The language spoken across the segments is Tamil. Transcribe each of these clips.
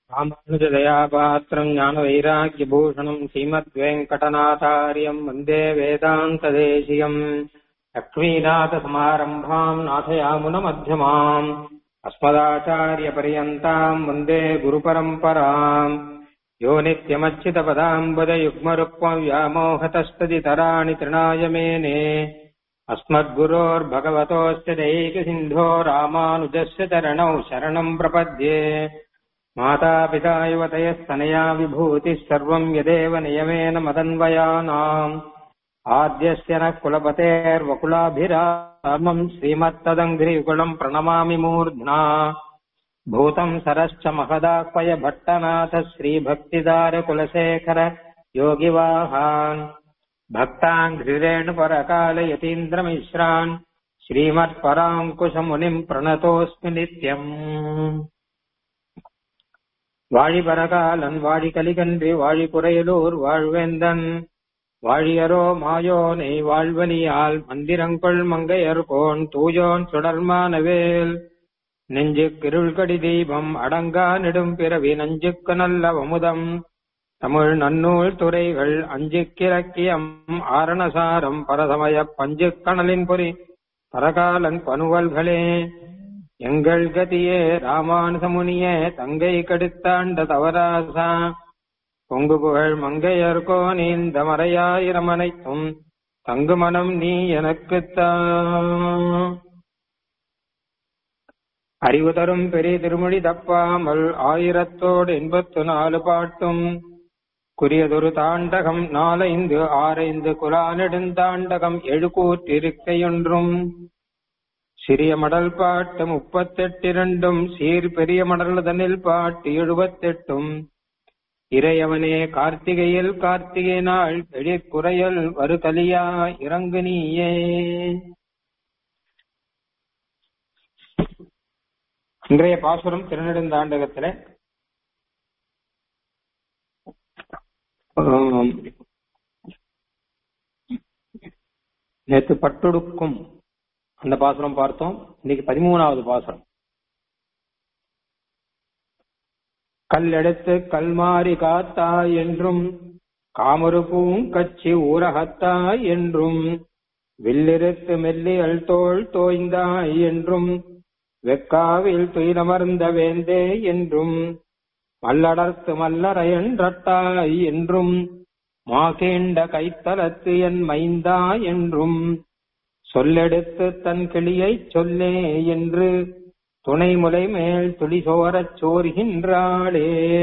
ராமானுஜதயாபாத்திரம் ஞான வைராக்கியபூஷணம் ஸ்ரீமத்வேங்கடநாதாரியம் வந்தே வேதாந்ததேசியம் லக்ஷ்மீநாதசமாரம்பாம் நாதயாமுனமத்தியமாம் अस्मदाचार्यपर्यन्ताम् वन्दे गुरुपरम्पराम् यो नित्यमच्युतपदाम्बुजयुग्मरुक्मव्यामोहतस्तदितराणि तृणाय मेने अस्मद्गुरोर्भगवतोऽस्य दैकसिन्धो रामानुजस्य चरणौ शरणम् प्रपद्ये मातापिता युवतयस्तनया विभूतिः सर्वम् यदेव नियमेन मदन्वयानाम् आद्यस्य नः कुलपतेर्वकुलाभिरामम् श्रीमत्तदङ्घ्रियुगुलम् प्रणमामि मूर्ध्ना भूतम् सरश्च महदाह्वय भट्टनाथ श्रीभक्तिदारकुलशेखर योगिवाहान् भक्ताङ्घ्रिरेणुपरकालयतीन्द्रमिश्रान् श्रीमत्पराङ्कुशमुनिम् प्रणतोऽस्मि नित्यम् வாழிபரகாலன் வாழி கலிகன்றி வாழி குறையலூர் வாழ்வேந்தன் வாழியரோ மாயோனை வாழ்வலியால் மந்திரங்கொள் மங்கையர்கோன் தூயோன் சுடர்மானவேல் நெஞ்சு கிருள்கடி தீபம் அடங்கா நெடும் பிறவி நஞ்சுக்கு நல்ல வமுதம் தமிழ் நன்னூல் துறைகள் அஞ்சு கிழக்கியம் ஆரணசாரம் பரசமய பஞ்சு கணலின் பொறி பரகாலன் பனுவல்களே எங்கள் கதியே ராமானுசமுனியே தங்கை கடுத்தாண்ட தவராசா பொங்கு புகழ் மங்கையர்கோ நீந்த மறையாயிரமனைத்தும் தங்கு மனம் நீ எனக்குத்தான் அறிவு தரும் பெரிய திருமொழி தப்பாமல் ஆயிரத்தோடு எண்பத்து நாலு பாட்டும் குறியதொரு தாண்டகம் நாலைந்து ஆரைந்து குலானெடுந்தாண்டகம் எழுகூற்றிருக்கையொன்றும் சிறிய மடல் பாட்டு முப்பத்தெட்டிரண்டும் சீர் பெரிய மடல்தனில் பாட்டு எழுபத்தெட்டும் இறையவனே கார்த்திகையில் கார்த்திகை நாள் எழிற்குறையல் வருகலியா இறங்கு நீயே இன்றைய பாசுரம் திருநெடுந்தாண்டகத்துல நேற்று பட்டொடுக்கும் அந்த பாசுரம் பார்த்தோம் இன்னைக்கு பதிமூணாவது பாசுரம் கல் எடுத்து கல்மாரி காத்தாய் என்றும் காமரு பூங்கச்சி ஊரகத்தாய் என்றும் வில்லிருத்து மெல்லியல் தோல் தோய்ந்தாய் என்றும் வெக்காவில் துயிலமர்ந்த வேந்தே என்றும் மல்லடர்த்து மல்லரையன்றட்டாய் என்றும் மாகேண்ட கைத்தலத்து என் மைந்தா என்றும் சொல்லெடுத்து தன் கிளியை சொல்லே என்று துணை முலை மேல் துளி சோரச் சோறுகின்றாளே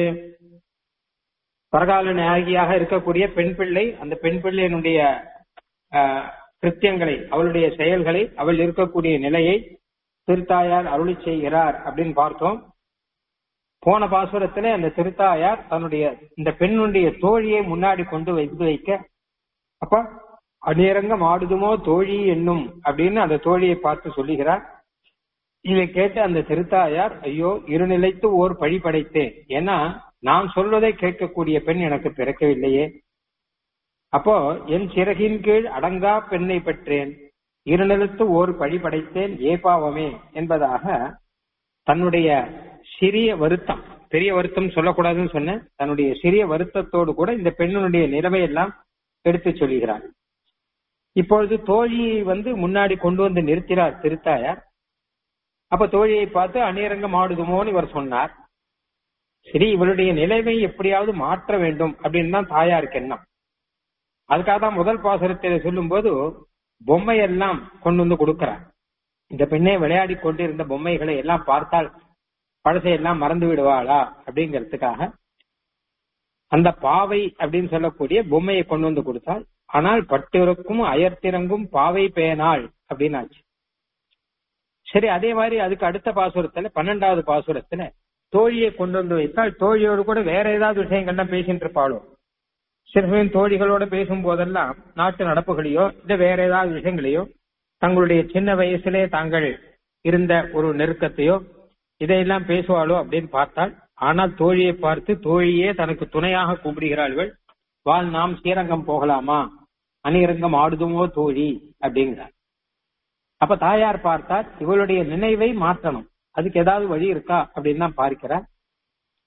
பரகால நாயகியாக இருக்கக்கூடிய பெண் பிள்ளை அந்த பெண் பிள்ளையினுடைய கிருத்தியங்களை அவளுடைய செயல்களை அவள் இருக்கக்கூடிய நிலையை திருத்தாயார் அருளி செய்கிறார் அப்படின்னு பார்த்தோம் போன பாசுரத்திலே அந்த திருத்தாயார் தன்னுடைய இந்த பெண்ணுடைய தோழியை முன்னாடி கொண்டு வைத்து வைக்க அப்ப அநேரங்கம் ஆடுதுமோ தோழி என்னும் அப்படின்னு அந்த தோழியை பார்த்து சொல்லுகிறார் இதை கேட்டு அந்த திருத்தாயார் ஐயோ இருநிலைத்து ஓர் பழி படைத்தேன் ஏன்னா நான் சொல்வதை கேட்கக்கூடிய பெண் எனக்கு பிறக்கவில்லையே அப்போ என் சிறகின் கீழ் அடங்கா பெண்ணை பெற்றேன் இருநிலத்து ஓர் பழி படைத்தேன் ஏபாவமே என்பதாக தன்னுடைய சிறிய வருத்தம் பெரிய வருத்தம் சொல்லக்கூடாதுன்னு சொன்ன தன்னுடைய சிறிய வருத்தத்தோடு கூட இந்த பெண்ணுடைய நிலைமையெல்லாம் எடுத்து சொல்கிறார் இப்பொழுது தோழியை வந்து முன்னாடி கொண்டு வந்து நிறுத்தினார் திருத்தாயார் அப்ப தோழியை பார்த்து அநேரங்கம் ஆடுதுமோன்னு இவர் சொன்னார் சரி இவருடைய நிலைமை எப்படியாவது மாற்ற வேண்டும் அப்படின்னு தான் தாயாருக்கு எண்ணம் அதுக்காக தான் முதல் பாசுரத்தில் சொல்லும் போது பொம்மையெல்லாம் கொண்டு வந்து கொடுக்கிறார் இந்த பெண்ணை விளையாடி கொண்டிருந்த பொம்மைகளை எல்லாம் பார்த்தால் பழசையெல்லாம் மறந்து விடுவாளா அப்படிங்கிறதுக்காக அந்த பாவை அப்படின்னு சொல்லக்கூடிய பொம்மையை கொண்டு வந்து கொடுத்தால் ஆனால் பட்டிருக்கும் அயர்த்திறங்கும் பாவை பேனாள் அப்படின்னு ஆச்சு சரி அதே மாதிரி அதுக்கு அடுத்த பாசுரத்துல பன்னெண்டாவது பாசுரத்துல தோழியை கொண்டு வந்து வைத்தால் தோழியோடு கூட வேற ஏதாவது விஷயங்கள்லாம் பேசிட்டு இருப்பாளோ சிறுமியின் தோழிகளோட பேசும் போதெல்லாம் நாட்டு நடப்புகளையோ இல்ல வேற ஏதாவது விஷயங்களையோ தங்களுடைய சின்ன வயசுலே தாங்கள் இருந்த ஒரு நெருக்கத்தையோ இதையெல்லாம் பேசுவாளோ அப்படின்னு பார்த்தால் ஆனால் தோழியை பார்த்து தோழியே தனக்கு துணையாக கூப்பிடுகிறாள்கள் வாழ் நாம் ஸ்ரீரங்கம் போகலாமா அணிரங்கம் ஆடுதுமோ தோழி அப்படிங்கிறார் அப்ப தாயார் பார்த்தார் இவளுடைய நினைவை மாற்றணும் அதுக்கு ஏதாவது வழி இருக்கா அப்படின்னு தான் பார்க்கிறார்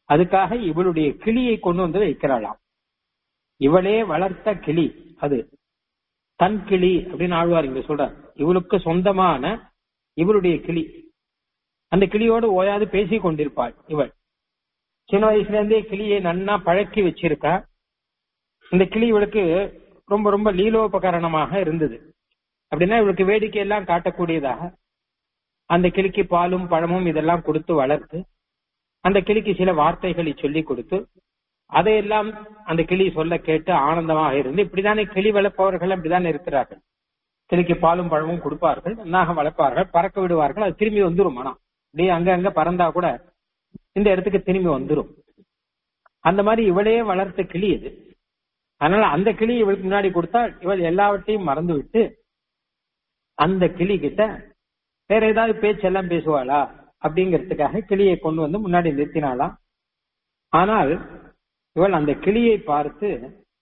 அதுக்காக இவளுடைய கிளியை கொண்டு வந்து வைக்கிறாளாம் இவளே வளர்த்த கிளி அது தன் கிளி அப்படின்னு ஆழ்வார் இங்க சொல்றார் இவளுக்கு சொந்தமான இவளுடைய கிளி அந்த கிளியோடு ஓயாது பேசி கொண்டிருப்பாள் இவள் சின்ன வயசுல இருந்தே கிளியை நன்னா பழக்கி வச்சிருக்கா இந்த கிளி இவளுக்கு ரொம்ப ரொம்ப லீலோபகரணமாக இருந்தது அப்படின்னா இவளுக்கு வேடிக்கை எல்லாம் காட்டக்கூடியதாக அந்த கிளிக்கு பாலும் பழமும் இதெல்லாம் கொடுத்து வளர்த்து அந்த கிளிக்கு சில வார்த்தைகளை சொல்லி கொடுத்து அதையெல்லாம் அந்த கிளி சொல்ல கேட்டு ஆனந்தமாக இருந்து இப்படித்தானே கிளி வளர்ப்பவர்கள் அப்படித்தானே இருக்கிறார்கள் கிளிக்கு பாலும் பழமும் கொடுப்பார்கள் நன்னாக வளர்ப்பார்கள் பறக்க விடுவார்கள் அது திரும்பி வந்துரும் மனம் அப்படியே அங்க அங்க பறந்தா கூட இந்த இடத்துக்கு திரும்பி வந்துரும் அந்த மாதிரி இவளே வளர்த்த கிளி இது அதனால அந்த கிளி இவளுக்கு முன்னாடி கொடுத்தா இவள் எல்லாவற்றையும் மறந்து விட்டு அந்த கிளி கிட்ட வேற ஏதாவது பேச்செல்லாம் பேசுவாளா அப்படிங்கிறதுக்காக கிளியை கொண்டு வந்து முன்னாடி நிறுத்தினாளாம் ஆனால் இவள் அந்த கிளியை பார்த்து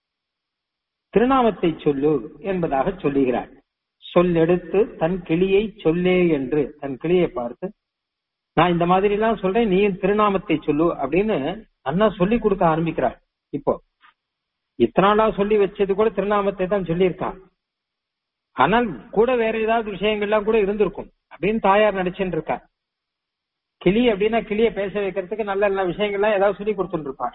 திருநாமத்தை சொல்லு என்பதாக சொல்லுகிறாள் சொல்லெடுத்து தன் கிளியை சொல்லே என்று தன் கிளியை பார்த்து நான் இந்த மாதிரி எல்லாம் சொல்றேன் நீ திருநாமத்தை சொல்லு அப்படின்னு அண்ணா சொல்லி கொடுக்க ஆரம்பிக்கிறாள் இப்போ இத்தனை நாளா சொல்லி வச்சது கூட திருநாமத்தை தான் சொல்லியிருக்கான் ஆனால் கூட வேற ஏதாவது விஷயங்கள்லாம் கூட இருந்திருக்கும் அப்படின்னு தாயார் நடிச்சுட்டு இருக்கா கிளி அப்படின்னா கிளிய பேச வைக்கிறதுக்கு நல்ல நல்ல விஷயங்கள்லாம் ஏதாவது சொல்லி கொடுத்துட்டு இருப்பார்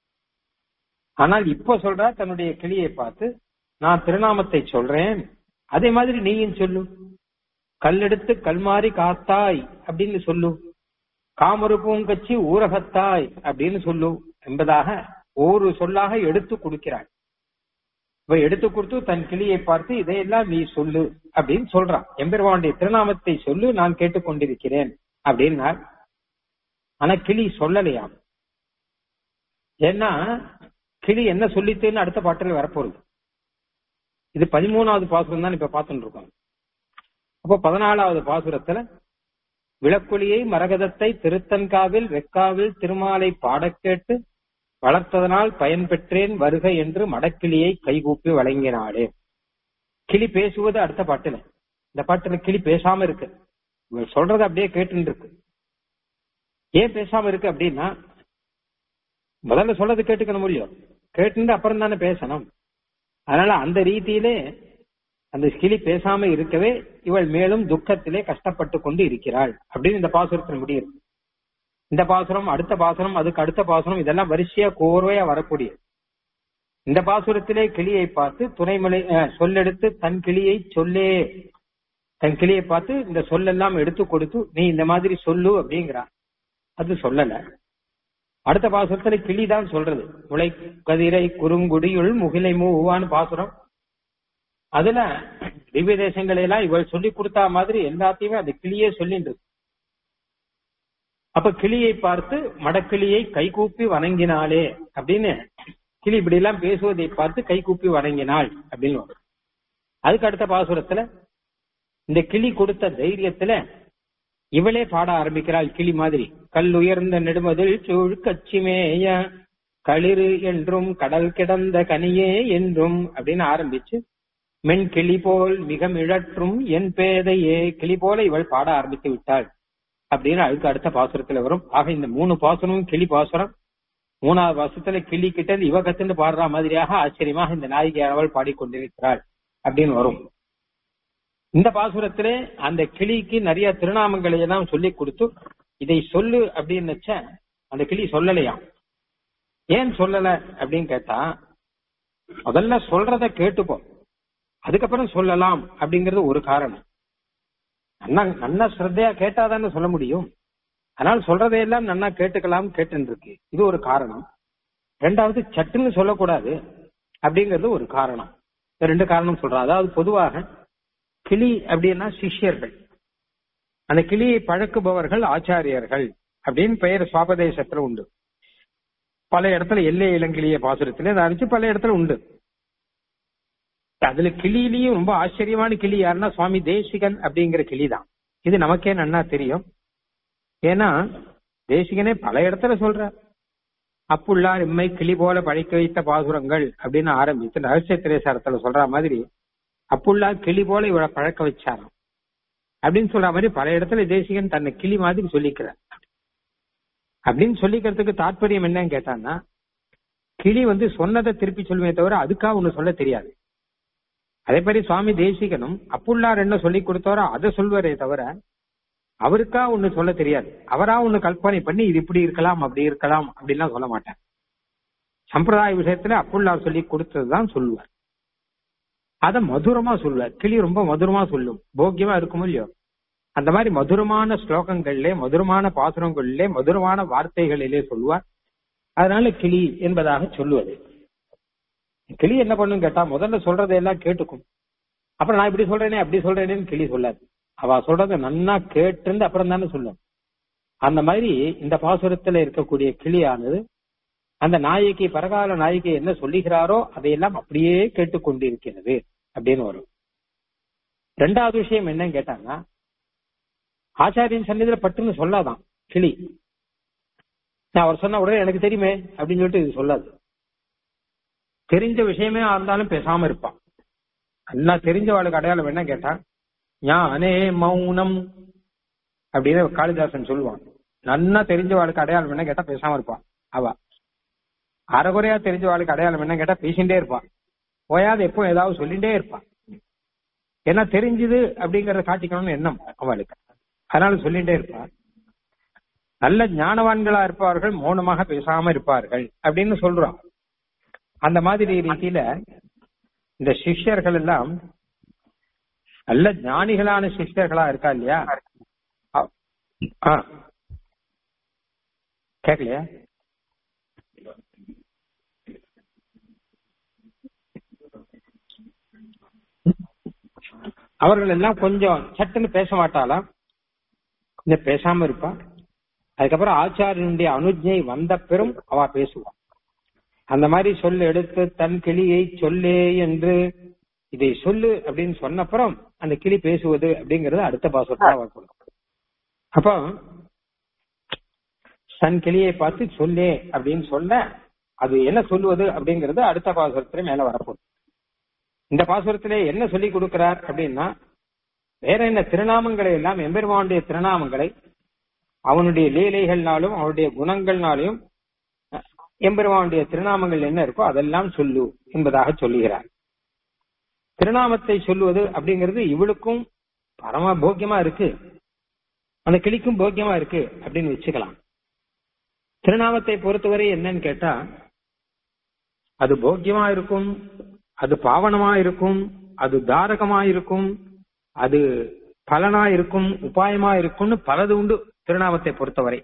ஆனால் இப்ப சொல்றா தன்னுடைய கிளியை பார்த்து நான் திருநாமத்தை சொல்றேன் அதே மாதிரி நீயும் சொல்லு கல்லெடுத்து கல்மாரி காத்தாய் அப்படின்னு சொல்லு காமரு பூங்கச்சி ஊரகத்தாய் அப்படின்னு சொல்லு என்பதாக ஒரு சொல்லாக எடுத்து கொடுக்கிறாள் இவ எடுத்து கொடுத்து தன் கிளியை பார்த்து இதையெல்லாம் நீ சொல்லு அப்படின்னு சொல்றான் எம்பெருமானுடைய திருநாமத்தை சொல்லு நான் கேட்டுக்கொண்டிருக்கிறேன் அப்படின்னா ஆனா கிளி சொல்லலையாம் ஏன்னா கிளி என்ன சொல்லித்துன்னு அடுத்த பாட்டில் வரப்போகுது இது பதிமூணாவது பாசுரம் தான் இப்ப பார்த்துட்டு இருக்கோம் அப்போ பதினாலாவது பாசுரத்துல விளக்கொலியை மரகதத்தை திருத்தன்காவில் வெக்காவில் திருமாலை பாடக் கேட்டு வளர்த்ததனால் பயன் பெற்றேன் வருக என்று மடக்கிளியை கைகூப்பி வழங்கினாளே கிளி பேசுவது அடுத்த பாட்டுல இந்த பாட்டுல கிளி பேசாம இருக்கு இவர் சொல்றது அப்படியே கேட்டு இருக்கு ஏன் பேசாம இருக்கு அப்படின்னா முதல்ல சொல்றது கேட்டுக்கணும் முடியும் கேட்டு அப்புறம் தானே பேசணும் அதனால அந்த ரீதியிலே அந்த கிளி பேசாம இருக்கவே இவள் மேலும் துக்கத்திலே கஷ்டப்பட்டு கொண்டு இருக்கிறாள் அப்படின்னு இந்த பாசுரத்தில் முடியுது இந்த பாசுரம் அடுத்த பாசுரம் அதுக்கு அடுத்த பாசுரம் இதெல்லாம் வரிசையா கோர்வையா வரக்கூடிய இந்த பாசுரத்திலே கிளியை பார்த்து துணைமலை சொல்லெடுத்து தன் கிளியை சொல்லே தன் கிளியை பார்த்து இந்த சொல்லெல்லாம் எடுத்து கொடுத்து நீ இந்த மாதிரி சொல்லு அப்படிங்கிறான் அது சொல்லல அடுத்த பாசுரத்துல கிளி தான் சொல்றது முளை கதிரை குறுங்குடியுள் முகிலை மூவான்னு பாசுரம் அதுல திவ்ய தேசங்களை எல்லாம் இவள் சொல்லி கொடுத்தா மாதிரி எல்லாத்தையுமே அந்த கிளியே சொல்லிட்டு அப்ப கிளியை பார்த்து மடக்கிளியை கைகூப்பி வணங்கினாளே அப்படின்னு கிளி இப்படி எல்லாம் பேசுவதை பார்த்து கைகூப்பி வணங்கினாள் அப்படின்னு வரும் அதுக்கு அடுத்த பாசுரத்துல இந்த கிளி கொடுத்த தைரியத்துல இவளே பாட ஆரம்பிக்கிறாள் கிளி மாதிரி கல் உயர்ந்த நெடுமதில் சூழ் கச்சிமேய களிறு என்றும் கடல் கிடந்த கனியே என்றும் அப்படின்னு ஆரம்பிச்சு மென் கிளி போல் மிக மிழற்றும் என் பேதையே கிளி போல இவள் பாட ஆரம்பித்து விட்டாள் அப்படின்னு அதுக்கு அடுத்த பாசுரத்துல வரும் ஆக இந்த மூணு பாசுரமும் கிளி பாசுரம் மூணாவது பாசுரத்துல கிளி கிட்ட இவ கத்துன்னு பாடுற மாதிரியாக ஆச்சரியமாக இந்த நாயகி அவள் பாடிக்கொண்டிருக்கிறாள் அப்படின்னு வரும் இந்த பாசுரத்திலே அந்த கிளிக்கு நிறைய திருநாமங்களை எல்லாம் சொல்லி கொடுத்து இதை சொல்லு அப்படின்னு வச்ச அந்த கிளி சொல்லலையாம் ஏன் சொல்லல அப்படின்னு கேட்டா முதல்ல சொல்றத கேட்டுப்போம் அதுக்கப்புறம் சொல்லலாம் அப்படிங்கிறது ஒரு காரணம் நன்னா நன்னா ஸ்ரத்தையா கேட்டாதானே சொல்ல முடியும் அதனால சொல்றதையெல்லாம் நன்னா கேட்டுக்கலாம் கேட்டுன்னு இருக்கு இது ஒரு காரணம் ரெண்டாவது சட்டுன்னு சொல்லக்கூடாது அப்படிங்கிறது ஒரு காரணம் ரெண்டு காரணம் சொல்றேன் அதாவது பொதுவாக கிளி அப்படின்னா சிஷ்யர்கள் அந்த கிளியை பழக்குபவர்கள் ஆச்சாரியர்கள் அப்படின்னு பெயர் சுவாபதேசத்துல உண்டு பல இடத்துல எல்லை இளங்கிளிய பாசுரத்துல அதை அரிச்சு பல இடத்துல உண்டு அதுல கிளியிலையும் ரொம்ப ஆச்சரியமான கிளி யாருன்னா சுவாமி தேசிகன் அப்படிங்கிற கிளி தான் இது நமக்கே நன்னா தெரியும் ஏன்னா தேசிகனே பல இடத்துல சொல்ற அப்புள்ளார் இம்மை கிளி போல பழிக்க வைத்த பாசுரங்கள் அப்படின்னு ஆரம்பித்து ரகசிய திரேசாரத்துல சொல்ற மாதிரி அப்புள்ளார் கிளி போல இவளை பழக்க வச்சாராம் அப்படின்னு சொல்ற மாதிரி பல இடத்துல தேசிகன் தன்னை கிளி மாதிரி சொல்லிக்கிறார் அப்படின்னு சொல்லிக்கிறதுக்கு தாற்பயம் என்னன்னு கேட்டான்னா கிளி வந்து சொன்னதை திருப்பி சொல்லுமே தவிர அதுக்காக ஒண்ணு சொல்ல தெரியாது அதே மாதிரி சுவாமி தேசிகனும் அப்புள்ளார் என்ன சொல்லி கொடுத்தாரோ அதை சொல்வாரே தவிர அவருக்கா ஒண்ணு சொல்ல தெரியாது அவரா ஒண்ணு கற்பனை பண்ணி இது இப்படி இருக்கலாம் அப்படி இருக்கலாம் அப்படின்லாம் சொல்ல மாட்டேன் சம்பிரதாய விஷயத்துல அப்புள்ளார் சொல்லி கொடுத்ததுதான் சொல்லுவார் அத மதுரமா சொல்லுவார் கிளி ரொம்ப மதுரமா சொல்லும் போக்கியமா இருக்குமோ இல்லையோ அந்த மாதிரி மதுரமான ஸ்லோகங்கள்லே மதுரமான பாசுரங்களிலே மதுரமான வார்த்தைகளிலே சொல்லுவார் அதனால கிளி என்பதாக சொல்லுவது கிளி என்ன பண்ணும் கேட்டா முதல்ல சொல்றதையெல்லாம் கேட்டுக்கும் அப்புறம் நான் இப்படி சொல்றேனே அப்படி சொல்றேனேன்னு கிளி சொல்லாது அவ சொல்றத நன்னா கேட்டு அப்புறம் தானே சொல்லும் அந்த மாதிரி இந்த பாசுரத்துல இருக்கக்கூடிய கிளியானது அந்த நாயகி பரகால நாயகி என்ன சொல்லுகிறாரோ அதையெல்லாம் அப்படியே கேட்டுக்கொண்டிருக்கிறது அப்படின்னு வரும் ரெண்டாவது விஷயம் என்னன்னு கேட்டாங்கன்னா ஆச்சாரியன் சன்னிதியில பட்டுன்னு சொல்லாதான் கிளி நான் அவர் சொன்ன உடனே எனக்கு தெரியுமே அப்படின்னு சொல்லிட்டு இது சொல்லாது தெரிஞ்ச விஷயமே இருந்தாலும் பேசாம இருப்பான் நல்லா தெரிஞ்சவாளுக்கு அடையாளம் என்ன கேட்டா ஞானே மௌனம் அப்படின்னு காளிதாசன் சொல்லுவான் நன்னா தெரிஞ்சவாளுக்கு அடையாளம் என்ன கேட்டா பேசாம இருப்பான் அவ அறகுறையா தெரிஞ்சவாளுக்கு அடையாளம் என்ன கேட்டா பேசிட்டே இருப்பான் ஓயாது எப்போ ஏதாவது சொல்லிட்டே இருப்பான் ஏன்னா தெரிஞ்சுது அப்படிங்கறத காட்டிக்கணும்னு எண்ணம் அவளுக்கு அதனால சொல்லிட்டே இருப்பான் நல்ல ஞானவான்களா இருப்பார்கள் மௌனமாக பேசாம இருப்பார்கள் அப்படின்னு சொல்றோம் அந்த மாதிரி ரீதியில இந்த சிஷ்யர்கள் எல்லாம் நல்ல ஞானிகளான சிஷ்யர்களா இருக்கா இல்லையா கேட்கலையா அவர்கள் எல்லாம் கொஞ்சம் சட்டுன்னு பேச மாட்டாளாம் கொஞ்சம் பேசாம இருப்பா அதுக்கப்புறம் ஆச்சாரியனுடைய அனுஜை வந்த பெரும் அவ பேசுவான் அந்த மாதிரி சொல்லு எடுத்து தன் கிளியை சொல்லே என்று இதை சொல்லு அப்படின்னு சொன்னப்புறம் அந்த கிளி பேசுவது அப்படிங்கறது அடுத்த பாசத்தா வரப்படும் அப்போ தன் கிளியை பார்த்து சொல்லே அப்படின்னு சொல்ல அது என்ன சொல்லுவது அப்படிங்கறது அடுத்த பாசுரத்துல மேல வரப்படும் இந்த பாசுரத்திலே என்ன சொல்லி கொடுக்கிறார் அப்படின்னா வேற என்ன திருநாமங்களை எல்லாம் எம்பெருமானுடைய திருநாமங்களை அவனுடைய லீலைகள்னாலும் அவனுடைய குணங்கள்னாலையும் எம்பெருமானுடைய திருநாமங்கள் என்ன இருக்கோ அதெல்லாம் சொல்லு என்பதாக சொல்லுகிறார் திருநாமத்தை சொல்லுவது அப்படிங்கிறது இவளுக்கும் பரம போக்கியமா இருக்கு அந்த கிளிக்கும் போக்கியமா இருக்கு அப்படின்னு வச்சுக்கலாம் திருநாமத்தை பொறுத்தவரை என்னன்னு கேட்டா அது போக்கியமா இருக்கும் அது பாவனமா இருக்கும் அது தாரகமா இருக்கும் அது பலனா இருக்கும் உபாயமா இருக்கும்னு பலது உண்டு திருநாமத்தை பொறுத்தவரை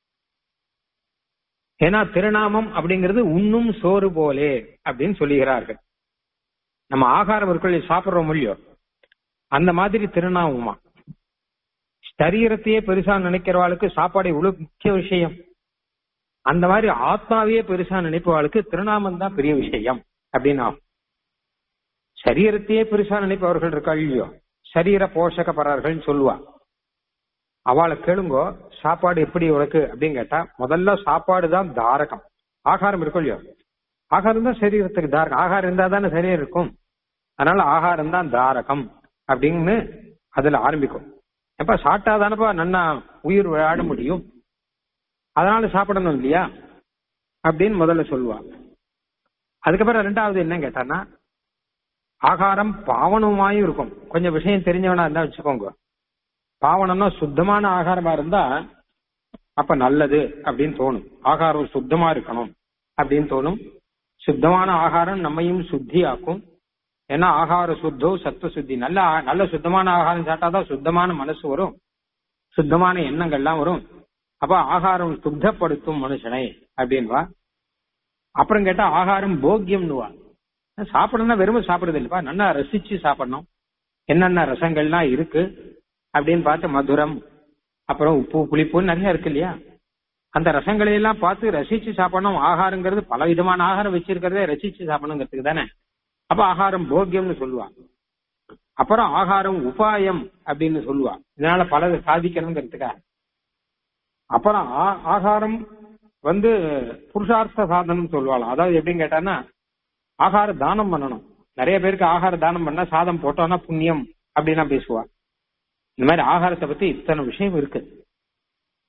ஏன்னா திருநாமம் அப்படிங்கிறது உண்ணும் சோறு போலே அப்படின்னு சொல்லுகிறார்கள் நம்ம ஆகாரம் இருக்கொள்ளி சாப்பிடுறோம் இல்லையோ அந்த மாதிரி திருநாமமா சரீரத்தையே பெருசா நினைக்கிறவாளுக்கு சாப்பாடு இவ்வளவு முக்கிய விஷயம் அந்த மாதிரி ஆத்மாவையே பெருசா நினைப்பவாளுக்கு திருநாமம் தான் பெரிய விஷயம் அப்படின்னா சரீரத்தையே பெருசா நினைப்பவர்கள் இருக்கா இல்லையோ சரீர போஷகப்பரர்கள் சொல்லுவா அவளை கேளுங்கோ சாப்பாடு எப்படி உனக்கு அப்படின்னு கேட்டா முதல்ல சாப்பாடு தான் தாரகம் ஆகாரம் இருக்கும் இல்லையோ ஆகாரம் தான் சரீரத்துக்கு தாரகம் ஆகாரம் இருந்தா தானே சரீரம் இருக்கும் அதனால ஆகாரம் தான் தாரகம் அப்படின்னு அதுல ஆரம்பிக்கும் எப்ப சாப்பிட்டாதானப்பா நன்னா உயிர் வாழ முடியும் அதனால சாப்பிடணும் இல்லையா அப்படின்னு முதல்ல சொல்லுவா அதுக்கப்புறம் ரெண்டாவது என்ன கேட்டான்னா ஆகாரம் பாவனமாயும் இருக்கும் கொஞ்சம் விஷயம் தெரிஞ்சவனா இருந்தா வச்சுக்கோங்க பாவனம்னா சுத்தமான ஆகாரமா இருந்தா அப்ப நல்லது அப்படின்னு தோணும் ஆகாரம் சுத்தமா இருக்கணும் அப்படின்னு தோணும் சுத்தமான ஆகாரம் நம்மையும் சுத்தி ஆக்கும் ஏன்னா ஆகார சுத்தோ சத்துவ சுத்தி நல்ல நல்ல சுத்தமான ஆகாரம் சாப்பிட்டாதான் சுத்தமான மனசு வரும் சுத்தமான எண்ணங்கள்லாம் வரும் அப்ப ஆகாரம் சுத்தப்படுத்தும் மனுஷனை அப்படின்வா அப்புறம் கேட்டா ஆகாரம் போக்கியம்னுவா சாப்பிடணும்னா வெறும் சாப்பிடுறது இல்லப்பா நல்லா ரசிச்சு சாப்பிடணும் என்னென்ன ரசங்கள்லாம் இருக்கு அப்படின்னு பார்த்து மதுரம் அப்புறம் உப்பு புளிப்பு நிறைய இருக்கு இல்லையா அந்த ரசங்களை எல்லாம் பார்த்து ரசிச்சு சாப்பிடணும் ஆகாரங்கிறது பல விதமான ஆகாரம் வச்சிருக்கிறதே ரசிச்சு சாப்பிடணுங்கிறதுக்கு தானே அப்ப ஆகாரம் போக்கியம்னு சொல்லுவாங்க அப்புறம் ஆகாரம் உபாயம் அப்படின்னு சொல்லுவா இதனால பல சாதிக்கணுங்கிறதுக்காக அப்புறம் ஆகாரம் வந்து புருஷார்த்த சாதனம் சொல்லுவாளாம் அதாவது எப்படின்னு கேட்டான்னா ஆகார தானம் பண்ணணும் நிறைய பேருக்கு ஆகார தானம் பண்ணா சாதம் போட்டோம்னா புண்ணியம் அப்படின்னா பேசுவா இந்த மாதிரி ஆகாரத்தை பத்தி இத்தனை விஷயம் இருக்கு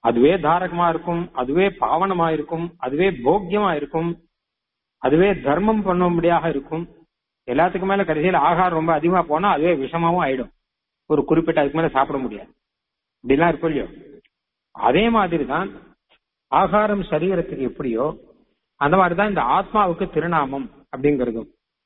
அதுவே தாரகமா இருக்கும் அதுவே பாவனமா இருக்கும் அதுவே போக்கியமா இருக்கும் அதுவே தர்மம் பண்ணும்படியாக இருக்கும் எல்லாத்துக்கும் மேல கடைசியில் ஆகாரம் ரொம்ப அதிகமா போனா அதுவே விஷமாவும் ஆயிடும் ஒரு குறிப்பிட்ட அதுக்கு மேல சாப்பிட முடியாது இப்படிலாம் இருக்கும் இல்லையோ அதே மாதிரி தான் ஆகாரம் சரீரத்துக்கு எப்படியோ அந்த மாதிரிதான் இந்த ஆத்மாவுக்கு திருநாமம் அப்படிங்கிறதும்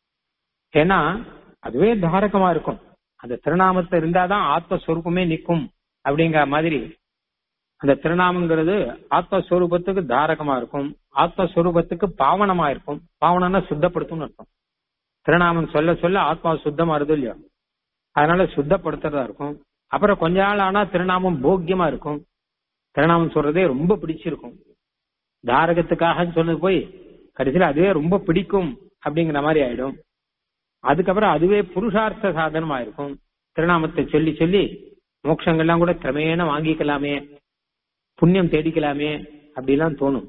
ஏன்னா அதுவே தாரகமா இருக்கும் அந்த திருநாமத்தை இருந்தாதான் ஆத்மஸ்வரூபமே நிற்கும் அப்படிங்கிற மாதிரி அந்த திருநாமங்கிறது ஆத்மஸ்வரூபத்துக்கு தாரகமா இருக்கும் ஆத்மஸ்வரூபத்துக்கு பாவனமா இருக்கும் பாவனம்னா சுத்தப்படுத்தும் அர்த்தம் திருநாமம் சொல்ல சொல்ல ஆத்மா சுத்தமா இருது இல்லையா அதனால சுத்தப்படுத்துறதா இருக்கும் அப்புறம் கொஞ்ச நாள் ஆனா திருநாமம் போக்கியமா இருக்கும் திருநாமம் சொல்றதே ரொம்ப பிடிச்சிருக்கும் தாரகத்துக்காக சொன்னது போய் கடைசியில் அதுவே ரொம்ப பிடிக்கும் அப்படிங்கிற மாதிரி ஆயிடும் அதுக்கப்புறம் அதுவே புருஷார்த்த சாதனமா இருக்கும் திருநாமத்தை சொல்லி சொல்லி மோட்சங்கள்லாம் கூட கிரமேண வாங்கிக்கலாமே புண்ணியம் தேடிக்கலாமே அப்படிலாம் தோணும்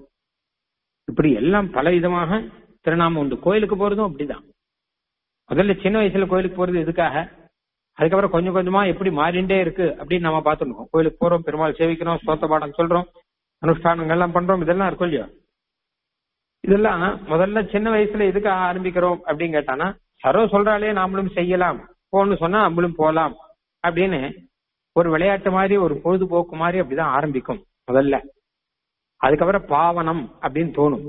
இப்படி எல்லாம் பல விதமாக திருநாமம் உண்டு கோயிலுக்கு போறதும் அப்படிதான் முதல்ல சின்ன வயசுல கோயிலுக்கு போறது எதுக்காக அதுக்கப்புறம் கொஞ்சம் கொஞ்சமா எப்படி மாறிண்டே இருக்கு அப்படின்னு நம்ம பார்த்துருக்கோம் கோயிலுக்கு போறோம் பெருமாள் சேவிக்கிறோம் ஸ்தோத்த பாடம் சொல்றோம் அனுஷ்டானங்கள்லாம் பண்றோம் இதெல்லாம் இருக்கும் இல்லையா இதெல்லாம் முதல்ல சின்ன வயசுல எதுக்கு ஆரம்பிக்கிறோம் அப்படின்னு கேட்டானா சரோ சொல்றாலே நாமளும் செய்யலாம் போன்னு சொன்னா நம்மளும் போலாம் அப்படின்னு ஒரு விளையாட்டு மாதிரி ஒரு பொழுதுபோக்கு மாதிரி அப்படிதான் ஆரம்பிக்கும் முதல்ல அதுக்கப்புறம் பாவனம் அப்படின்னு தோணும்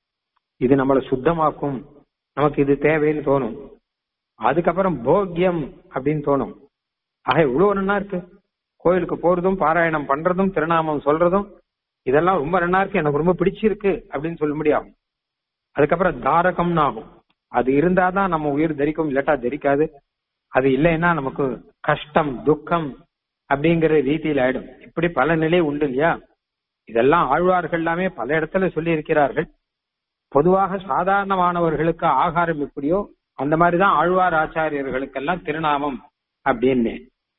இது நம்மளை சுத்தமாக்கும் நமக்கு இது தேவைன்னு தோணும் அதுக்கப்புறம் போக்கியம் அப்படின்னு தோணும் ஆக இவ்வளவு நன்னா இருக்கு கோயிலுக்கு போறதும் பாராயணம் பண்றதும் திருநாமம் சொல்றதும் இதெல்லாம் ரொம்ப நன்னா இருக்கு எனக்கு ரொம்ப பிடிச்சிருக்கு அப்படின்னு சொல்ல முடியும் அதுக்கப்புறம் தாரகம்னு ஆகும் அது இருந்தாதான் நம்ம உயிர் தரிக்கும் இல்லாட்டா தரிக்காது அது இல்லைன்னா நமக்கு கஷ்டம் துக்கம் அப்படிங்கிற ரீதியில் ஆயிடும் இப்படி பல நிலை உண்டு இல்லையா இதெல்லாம் ஆழ்வார்கள் எல்லாமே பல இடத்துல சொல்லி இருக்கிறார்கள் பொதுவாக சாதாரணமானவர்களுக்கு ஆகாரம் எப்படியோ அந்த மாதிரிதான் ஆழ்வார் ஆச்சாரியர்களுக்கெல்லாம் திருநாமம் அப்படின்னு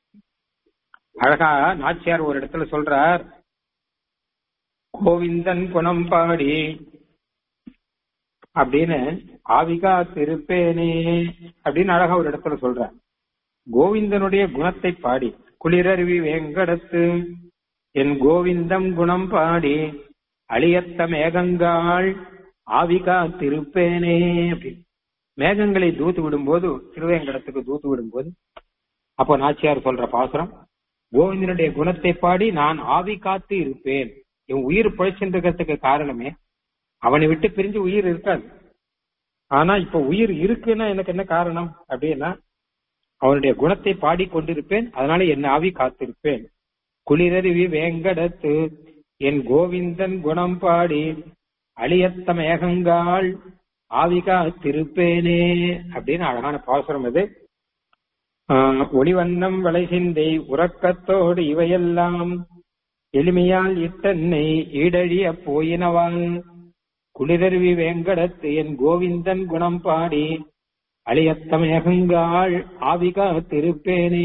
அழகா நாச்சியார் ஒரு இடத்துல சொல்றார் கோவிந்தன் குணம் பாடி அப்படின்னு ஆவிகா திருப்பேனே அப்படின்னு அழகா ஒரு இடத்துல சொல்ற கோவிந்தனுடைய குணத்தை பாடி குளிரருவி வேங்கடத்து என் கோவிந்தம் குணம் பாடி அழியத்த மேகங்காள் ஆவிகா திருப்பேனே அப்படின்னு மேகங்களை தூத்து விடும்போது திருவேங்கடத்துக்கு தூத்து விடும்போது அப்போ நாச்சியார் சொல்ற பாசுரம் கோவிந்தனுடைய குணத்தை பாடி நான் ஆவி காத்து இருப்பேன் என் உயிர் பிழைச்சிருக்கிறதுக்கு காரணமே அவனை விட்டு பிரிஞ்சு உயிர் இருக்காது ஆனா இப்ப உயிர் இருக்குன்னா எனக்கு என்ன காரணம் அப்படின்னா அவனுடைய குணத்தை பாடி கொண்டிருப்பேன் அதனால என் ஆவி காத்திருப்பேன் குளிரருவி வேங்கடத்து என் கோவிந்தன் குணம் பாடி அழியத்த மேகங்காள் ஆவிகா திருப்பேனே அப்படின்னு அழகான பாசுரம் இது ஒளிவண்ணம் வளை சிந்தை உறக்கத்தோடு இவையெல்லாம் எளிமையால் இத்தன்னை ஈடழிய போயினவான் குளிரருவி வேங்கடத்து என் கோவிந்தன் குணம் பாடி அழியத்தமேகங்காள் ஆவிகா திருப்பேனே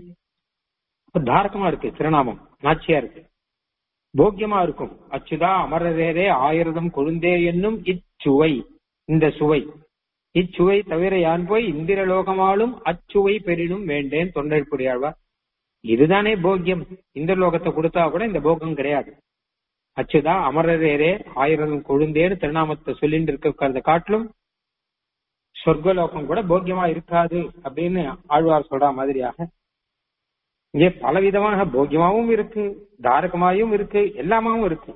தாரகமா இருக்கு திருநாமம் நாச்சியா இருக்கு போக்கியமா இருக்கும் அச்சுதா அமரரேரே ஆயிரதம் கொழுந்தே என்னும் இச்சுவை இந்த சுவை இச்சுவை தவிர யான் போய் இந்திரலோகமாலும் அச்சுவை பெரினும் வேண்டேன் தொண்டர்புடியாழ்வார் இதுதானே போக்கியம் இந்த லோகத்தை கொடுத்தா கூட இந்த போகம் கிடையாது அச்சுதா அமரரேரே ஆயிரம் கொழுந்தேன்னு திருநாமத்தை சொல்லிட்டு இருக்கிறத காட்டிலும் சொர்க்கலோகம் கூட போக்கியமா இருக்காது அப்படின்னு ஆழ்வார் சொல்ற மாதிரியாக இங்கே பலவிதமாக போக்கியமாவும் இருக்கு தாரகமாயும் இருக்கு எல்லாமாவும் இருக்கு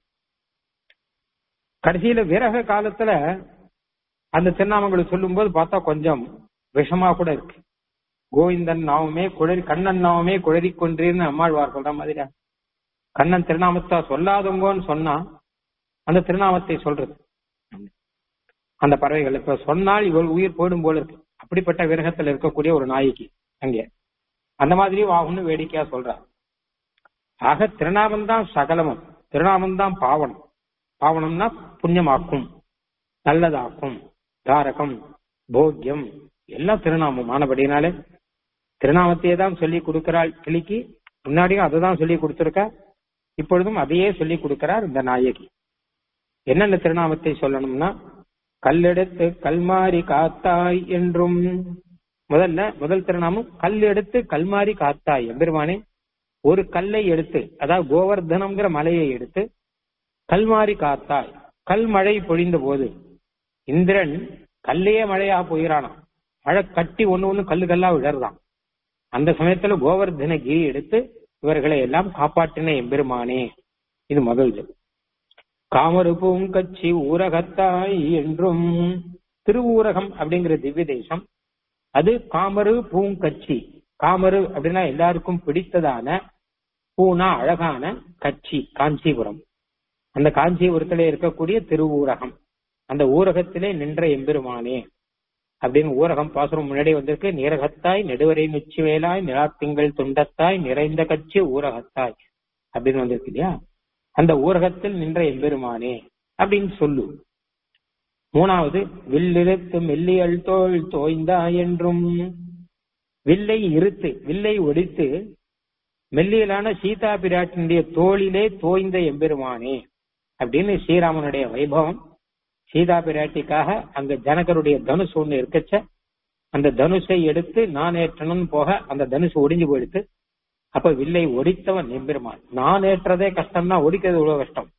கடைசியில விரக காலத்துல அந்த திருநாமங்களை சொல்லும் போது பார்த்தா கொஞ்சம் விஷமா கூட இருக்கு கோவிந்தன் நாமமே குழறி கண்ணன் நாமமே குழறி கொன்றீர்னு அம்மாழ்வார் சொல்ற மாதிரியா கண்ணன் திருநாமத்தா சொல்லாதவங்கன்னு சொன்னா அந்த திருநாமத்தை சொல்றது அந்த பறவைகள் இப்ப சொன்னால் இவள் உயிர் போயிடும் போல இருக்கு அப்படிப்பட்ட விரகத்துல இருக்கக்கூடிய ஒரு நாய்க்கு அங்கே அந்த மாதிரி ஆகும்னு வேடிக்கையா சொல்றார் ஆக திருநாமம் தான் சகலமும் திருநாமம் தான் பாவனம் பாவனம்னா புண்ணியமாக்கும் நல்லதாக்கும் தாரகம் போக்கியம் எல்லாம் திருநாமம் ஆனபடினாலே திருநாமத்தையே தான் சொல்லி கொடுக்கிறாள் கிளிக்கு முன்னாடியும் அதை தான் சொல்லி கொடுத்திருக்கா இப்பொழுதும் அதையே சொல்லி கொடுக்கிறார் இந்த நாயகி என்னென்ன திருநாமத்தை சொல்லணும்னா கல்லெடுத்து கல்மாரி காத்தாய் என்றும் முதல்ல முதல் திருநாமம் கல் எடுத்து கல்மாரி காத்தாய் எம்பெருமானே ஒரு கல்லை எடுத்து அதாவது கோவர்தனம்ங்கிற மலையை எடுத்து கல்மாரி காத்தாய் கல் மழை பொழிந்த போது இந்திரன் கல்லையே மழையா போயிறானாம் மழை கட்டி ஒண்ணு ஒண்ணு கல்லு கல்லா விழறதான் அந்த சமயத்துல கோவர்தன கிரி எடுத்து இவர்களை எல்லாம் காப்பாற்றின எம்பெருமானே இது முதல் இது காமரு பூங்கச்சி ஊரகத்தாய் என்றும் திருவூரகம் அப்படிங்கிற திவ்ய தேசம் அது காமரு பூங்கச்சி காமரு அப்படின்னா எல்லாருக்கும் பிடித்ததான பூனா அழகான கட்சி காஞ்சிபுரம் அந்த காஞ்சிபுரத்திலே இருக்கக்கூடிய திருவூரகம் அந்த ஊரகத்திலே நின்ற எம்பெருமானே அப்படின்னு ஊரகம் பாசுரம் முன்னாடி வந்திருக்கு நீரகத்தாய் நெடுவரை நுச்சி வேலாய் நிலாத்திங்கள் துண்டத்தாய் நிறைந்த கட்சி ஊரகத்தாய் அப்படின்னு வந்திருக்கு இல்லையா அந்த ஊரகத்தில் நின்ற எம்பெருமானே அப்படின்னு சொல்லு மூணாவது வில்லிருத்து மெல்லியல் தோல் தோய்ந்தா என்றும் வில்லை இருத்து வில்லை ஒடித்து மெல்லியலான சீதா பிராட்டினுடைய தோளிலே தோய்ந்த எம்பெருமானே அப்படின்னு ஸ்ரீராமனுடைய வைபவம் சீதா பிராட்டிக்காக அங்க ஜனகருடைய தனுஷ் ஒண்ணு இருக்கச்ச அந்த தனுஷை எடுத்து நான் ஏற்றணும்னு போக அந்த தனுஷ் ஒடிஞ்சு போயிடுத்து அப்ப வில்லை ஒடித்தவன் எம்பெருமான் நான் ஏற்றதே கஷ்டம்னா ஒடிக்கிறது இவ்வளவு கஷ்டம்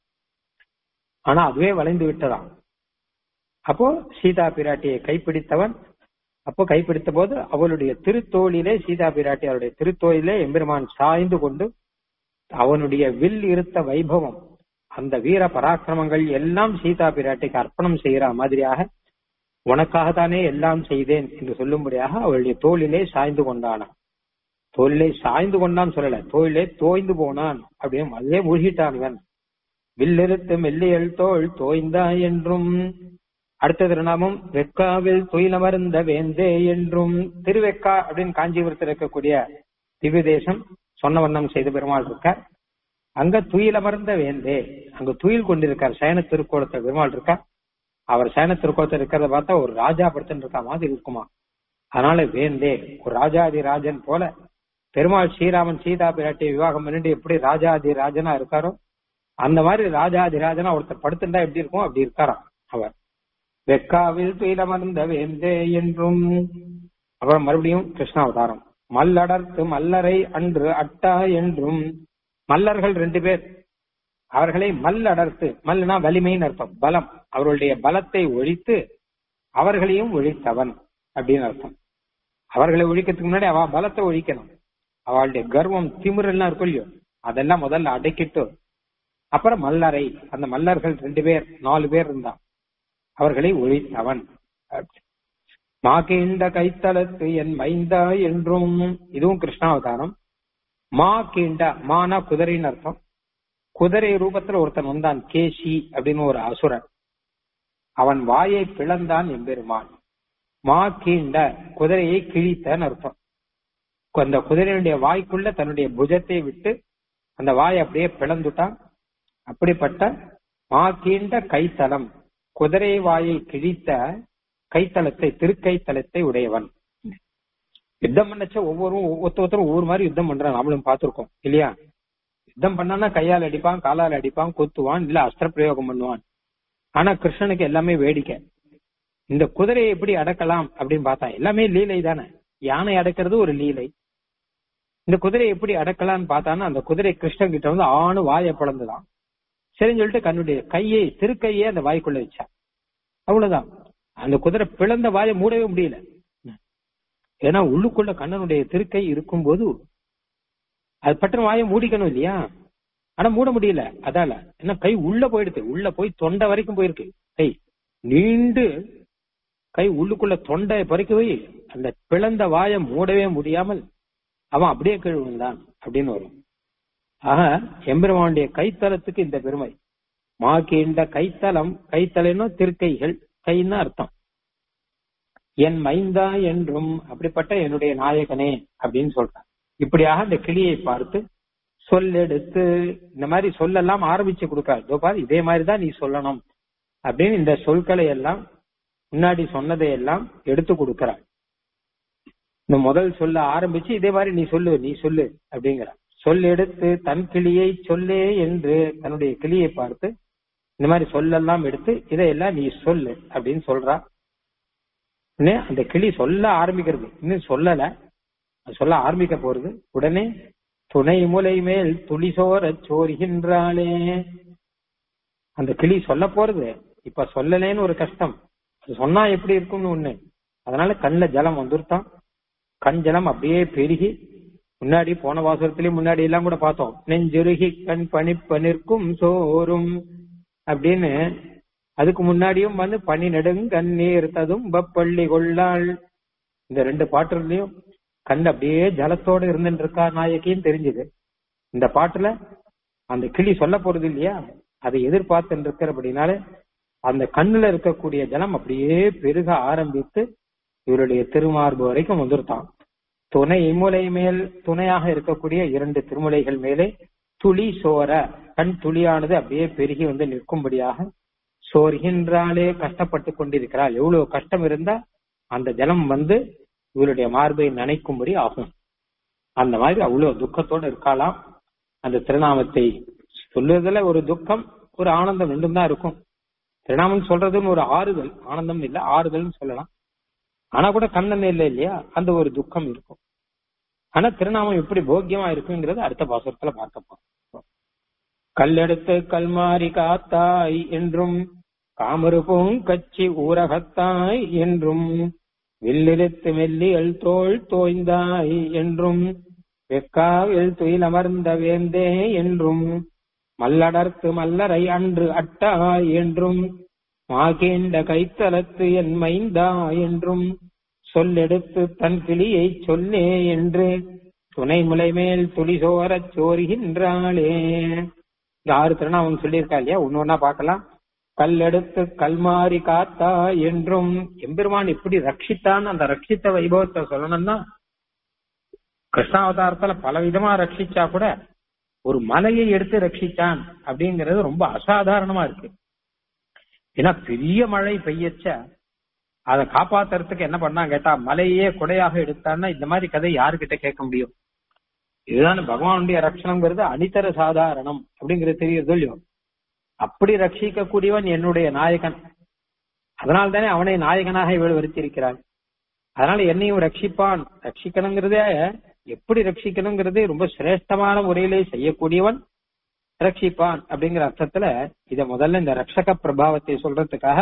ஆனா அதுவே வளைந்து விட்டதாம் அப்போ சீதா பிராட்டியை கைப்பிடித்தவன் அப்போ கைப்பிடித்த போது அவளுடைய திருத்தோளிலே சீதா பிராட்டி அவருடைய திருத்தோளிலே எம்பெருமான் சாய்ந்து கொண்டு அவனுடைய வில் இருத்த வைபவம் அந்த வீர பராக்கிரமங்கள் எல்லாம் சீதா பிராட்டிக்கு அர்ப்பணம் செய்யற மாதிரியாக உனக்காகத்தானே எல்லாம் செய்தேன் என்று சொல்லும்படியாக அவளுடைய தோளிலே சாய்ந்து கொண்டானான் தோளிலே சாய்ந்து கொண்டான் சொல்லல தோளிலே தோய்ந்து போனான் அப்படின்னு அதுவே மூழ்கிட்டான் இவன் வில்லிருத்து மெல்லியல் தோல் தோய்ந்தா என்றும் அடுத்த திருநாமம் வெக்காவில் துயிலமர்ந்த வேந்தே என்றும் திருவெக்கா அப்படின்னு காஞ்சிபுரத்தில் இருக்கக்கூடிய திவ்ய தேசம் சொன்ன வண்ணம் செய்த பெருமாள் இருக்கார் அங்க துயிலமர்ந்த வேந்தே அங்க துயில் கொண்டிருக்கார் சயன திருக்கோலத்தை பெருமாள் இருக்கார் அவர் சயன திருக்கோலத்தை இருக்கிறத பார்த்தா ஒரு ராஜா படுத்துன்னு இருக்க மாதிரி இருக்குமா அதனால வேந்தே ஒரு ராஜாதி ராஜன் போல பெருமாள் ஸ்ரீராமன் சீதா பிராட்டியை விவாகம் பண்ணிட்டு எப்படி ராஜாதி ராஜனா இருக்காரோ அந்த மாதிரி ராஜாதி ராஜனா ஒருத்தர் படுத்துட்டா எப்படி இருக்கும் அப்படி இருக்காராம் அவர் வெக்காவில் துயிலமர்ந்த வேந்தே என்றும் அப்புறம் மறுபடியும் கிருஷ்ணாவதாரம் மல்லடர்த்து மல்லரை அன்று அட்டா என்றும் மல்லர்கள் ரெண்டு பேர் அவர்களை மல்லடர்த்து மல்னா வலிமைன்னு அர்த்தம் பலம் அவர்களுடைய பலத்தை ஒழித்து அவர்களையும் ஒழித்தவன் அப்படின்னு அர்த்தம் அவர்களை ஒழிக்கிறதுக்கு முன்னாடி அவ பலத்தை ஒழிக்கணும் அவளுடைய கர்வம் திமிரெல்லாம் இருக்கும் இல்லையோ அதெல்லாம் முதல்ல அடக்கிட்டு அப்புறம் மல்லரை அந்த மல்லர்கள் ரெண்டு பேர் நாலு பேர் இருந்தான் அவர்களை ஒழித்தவன் மாகேண்ட கைத்தலத்து என் மைந்தா என்றும் இதுவும் கிருஷ்ணாவதாரம் மா கீண்டா மானா குதிரைன்னு அர்த்தம் குதிரை ரூபத்துல ஒருத்தன் வந்தான் கேசி அப்படின்னு ஒரு அசுரன் அவன் வாயை பிளந்தான் எம்பெருமான் மா கீண்ட குதிரையை கிழித்தன்னு அர்த்தம் அந்த குதிரையுடைய வாய்க்குள்ள தன்னுடைய புஜத்தை விட்டு அந்த வாயை அப்படியே பிளந்துட்டான் அப்படிப்பட்ட மா கீண்ட கைத்தலம் குதிரை வாயை கிழித்த கைத்தலத்தை திருக்கைத்தலத்தை உடையவன் யுத்தம் பண்ணச்ச ஒவ்வொரு ஒருத்த ஒருத்தரும் ஒவ்வொரு மாதிரி யுத்தம் பண்றான் நம்மளும் பார்த்திருக்கோம் இல்லையா யுத்தம் பண்ணானா கையால் அடிப்பான் காலால் அடிப்பான் கொத்துவான் இல்ல அஸ்திர பிரயோகம் பண்ணுவான் ஆனா கிருஷ்ணனுக்கு எல்லாமே வேடிக்கை இந்த குதிரையை எப்படி அடக்கலாம் அப்படின்னு பார்த்தா எல்லாமே லீலை தானே யானை அடக்கிறது ஒரு லீலை இந்த குதிரையை எப்படி அடக்கலாம்னு பார்த்தானா அந்த குதிரை கிருஷ்ணன் கிட்ட வந்து ஆணு வாயை பிளந்துதான் சரின்னு சொல்லிட்டு கண்ணுடைய கையை திருக்கையே அந்த வாய்க்குள்ள வச்சா அவ்வளவுதான் அந்த குதிரை பிளந்த வாயை மூடவே முடியல ஏன்னா உள்ளுக்குள்ள கண்ணனுடைய திருக்கை இருக்கும்போது அது பட்டன் வாயை மூடிக்கணும் இல்லையா ஆனா மூட முடியல அதால ஏன்னா கை உள்ள போயிடுது உள்ள போய் தொண்டை வரைக்கும் போயிருக்கு கை நீண்டு கை உள்ளுக்குள்ள தொண்டை பறிக்க போய் அந்த பிளந்த வாயை மூடவே முடியாமல் அவன் அப்படியே கீழ் விழுந்தான் அப்படின்னு வரும் ஆக எம்பெருமானுடைய கைத்தலத்துக்கு இந்த பெருமை மாக்கின்ற கைத்தலம் கைத்தலைன்னா திருக்கைகள் கைன்னு அர்த்தம் என் மைந்தா என்றும் அப்படிப்பட்ட என்னுடைய நாயகனே அப்படின்னு சொல்றான் இப்படியாக அந்த கிளியை பார்த்து சொல்லெடுத்து இந்த மாதிரி சொல்லெல்லாம் ஆரம்பிச்சு கொடுக்காரு இதோ பாரு இதே மாதிரிதான் நீ சொல்லணும் அப்படின்னு இந்த சொற்களை எல்லாம் முன்னாடி சொன்னதை எல்லாம் எடுத்து கொடுக்கிறார் இந்த முதல் சொல்ல ஆரம்பிச்சு இதே மாதிரி நீ சொல்லு நீ சொல்லு அப்படிங்கிற சொல் எடுத்து தன் கிளியை சொல்லே என்று தன்னுடைய கிளியை பார்த்து இந்த மாதிரி சொல்லெல்லாம் எடுத்து இதையெல்லாம் நீ சொல்லு அப்படின்னு சொல்றா அந்த கிளி சொல்ல ஆரம்பிக்கிறது இன்னும் சொல்லல சொல்ல ஆரம்பிக்க போறது உடனே துணை முலை மேல் துளி சோரச் சோறுகின்றாளே அந்த கிளி சொல்ல போறது இப்ப சொல்லலேன்னு ஒரு கஷ்டம் அது சொன்னா எப்படி இருக்கும்னு ஒண்ணு அதனால கண்ணுல ஜலம் வந்துருத்தான் கண் ஜலம் அப்படியே பெருகி முன்னாடி போன வாசகத்திலயும் முன்னாடி எல்லாம் கூட பார்த்தோம் நெஞ்சுருகி கண் பனிப்ப நிற்கும் சோறும் அப்படின்னு அதுக்கு முன்னாடியும் வந்து பனி நெடுங்கண்ணீர் ததும்ப பள்ளி கொள்ளாள் இந்த ரெண்டு பாட்டுலயும் கண் அப்படியே ஜலத்தோட இருந்துட்டு இருக்கா நாயகின்னு தெரிஞ்சுது இந்த பாட்டுல அந்த கிளி சொல்ல போறது இல்லையா அதை எதிர்பார்த்து இருக்கிறபடினால அந்த கண்ணுல இருக்கக்கூடிய ஜலம் அப்படியே பெருக ஆரம்பித்து இவருடைய திருமார்பு வரைக்கும் வந்துருத்தான் துணை இம்முலை மேல் துணையாக இருக்கக்கூடிய இரண்டு திருமுலைகள் மேலே துளி சோர கண் துளியானது அப்படியே பெருகி வந்து நிற்கும்படியாக சோர்கின்றாலே கஷ்டப்பட்டு கொண்டிருக்கிறாள் எவ்வளவு கஷ்டம் இருந்தா அந்த ஜலம் வந்து இவருடைய மார்பை நனைக்கும்படி ஆகும் அந்த மாதிரி அவ்வளவு துக்கத்தோட இருக்கலாம் அந்த திருநாமத்தை சொல்லுறதுல ஒரு துக்கம் ஒரு ஆனந்தம் ரெண்டும் தான் இருக்கும் திருநாமம் சொல்றதுன்னு ஒரு ஆறுதல் ஆனந்தம் இல்ல ஆறுதல்னு சொல்லலாம் ஆனா கூட கண்ணன் இல்லை இல்லையா அந்த ஒரு துக்கம் இருக்கும் ஆனா திருநாமம் எப்படி போக்கியமா இருக்குங்கிறது அடுத்த பாசுரத்துல பார்க்க போறோம் கல்லெடுத்து கல்மாரி காத்தாய் என்றும் காமரு பூங்கச்சி ஊரகத்தாய் என்றும் வில்லெடுத்து மெல்லியல் தோல் தோய்ந்தாய் என்றும் வெக்காவில் துயிலமர்ந்த வேந்தே என்றும் மல்லடர்த்து மல்லரை அன்று அட்டாய் என்றும் மாகேண்ட கைத்தலத்து என் மைந்தா என்றும் சொல்லெடுத்து தன் கிளியை சொல்லே என்று துணை முலை மேல் துளி சோரச் சோறுகின்றாளே இந்த ஆறு திருநாமம் சொல்லியிருக்கா இல்லையா ஒன்னு ஒன்னா பார்க்கலாம் கல்லெடுத்து கல்மாரி காத்தா என்றும் எம்பெருமான் இப்படி ரட்சித்தான் அந்த ரட்சித்த வைபவத்தை சொல்லணும்னா கிருஷ்ணாவதாரத்துல பல விதமா ரட்சிச்சா கூட ஒரு மலையை எடுத்து ரட்சித்தான் அப்படிங்கிறது ரொம்ப அசாதாரணமா இருக்கு ஏன்னா பெரிய மழை பெய்யச்ச அதை காப்பாத்துறதுக்கு என்ன பண்ணா கேட்டா மலையே கொடையாக எடுத்தான்னா இந்த மாதிரி கதை யாருக்கிட்ட கேட்க முடியும் இதுதான் பகவானுடைய ரட்சணங்கிறது அனித்தர சாதாரணம் அப்படிங்கிறது தெரியுது இல்லையோ அப்படி ரட்சிக்க கூடியவன் என்னுடைய நாயகன் அதனால தானே அவனை நாயகனாக இவள் வருத்திருக்கிறாள் அதனால என்னையும் ரட்சிப்பான் ரட்சிக்கணுங்கிறதே எப்படி ரட்சிக்கணுங்கிறது ரொம்ப சிரேஷ்டமான முறையிலே செய்யக்கூடியவன் ரட்சிப்பான் அப்படிங்கிற அர்த்தத்துல இத முதல்ல இந்த ரட்சக பிரபாவத்தை சொல்றதுக்காக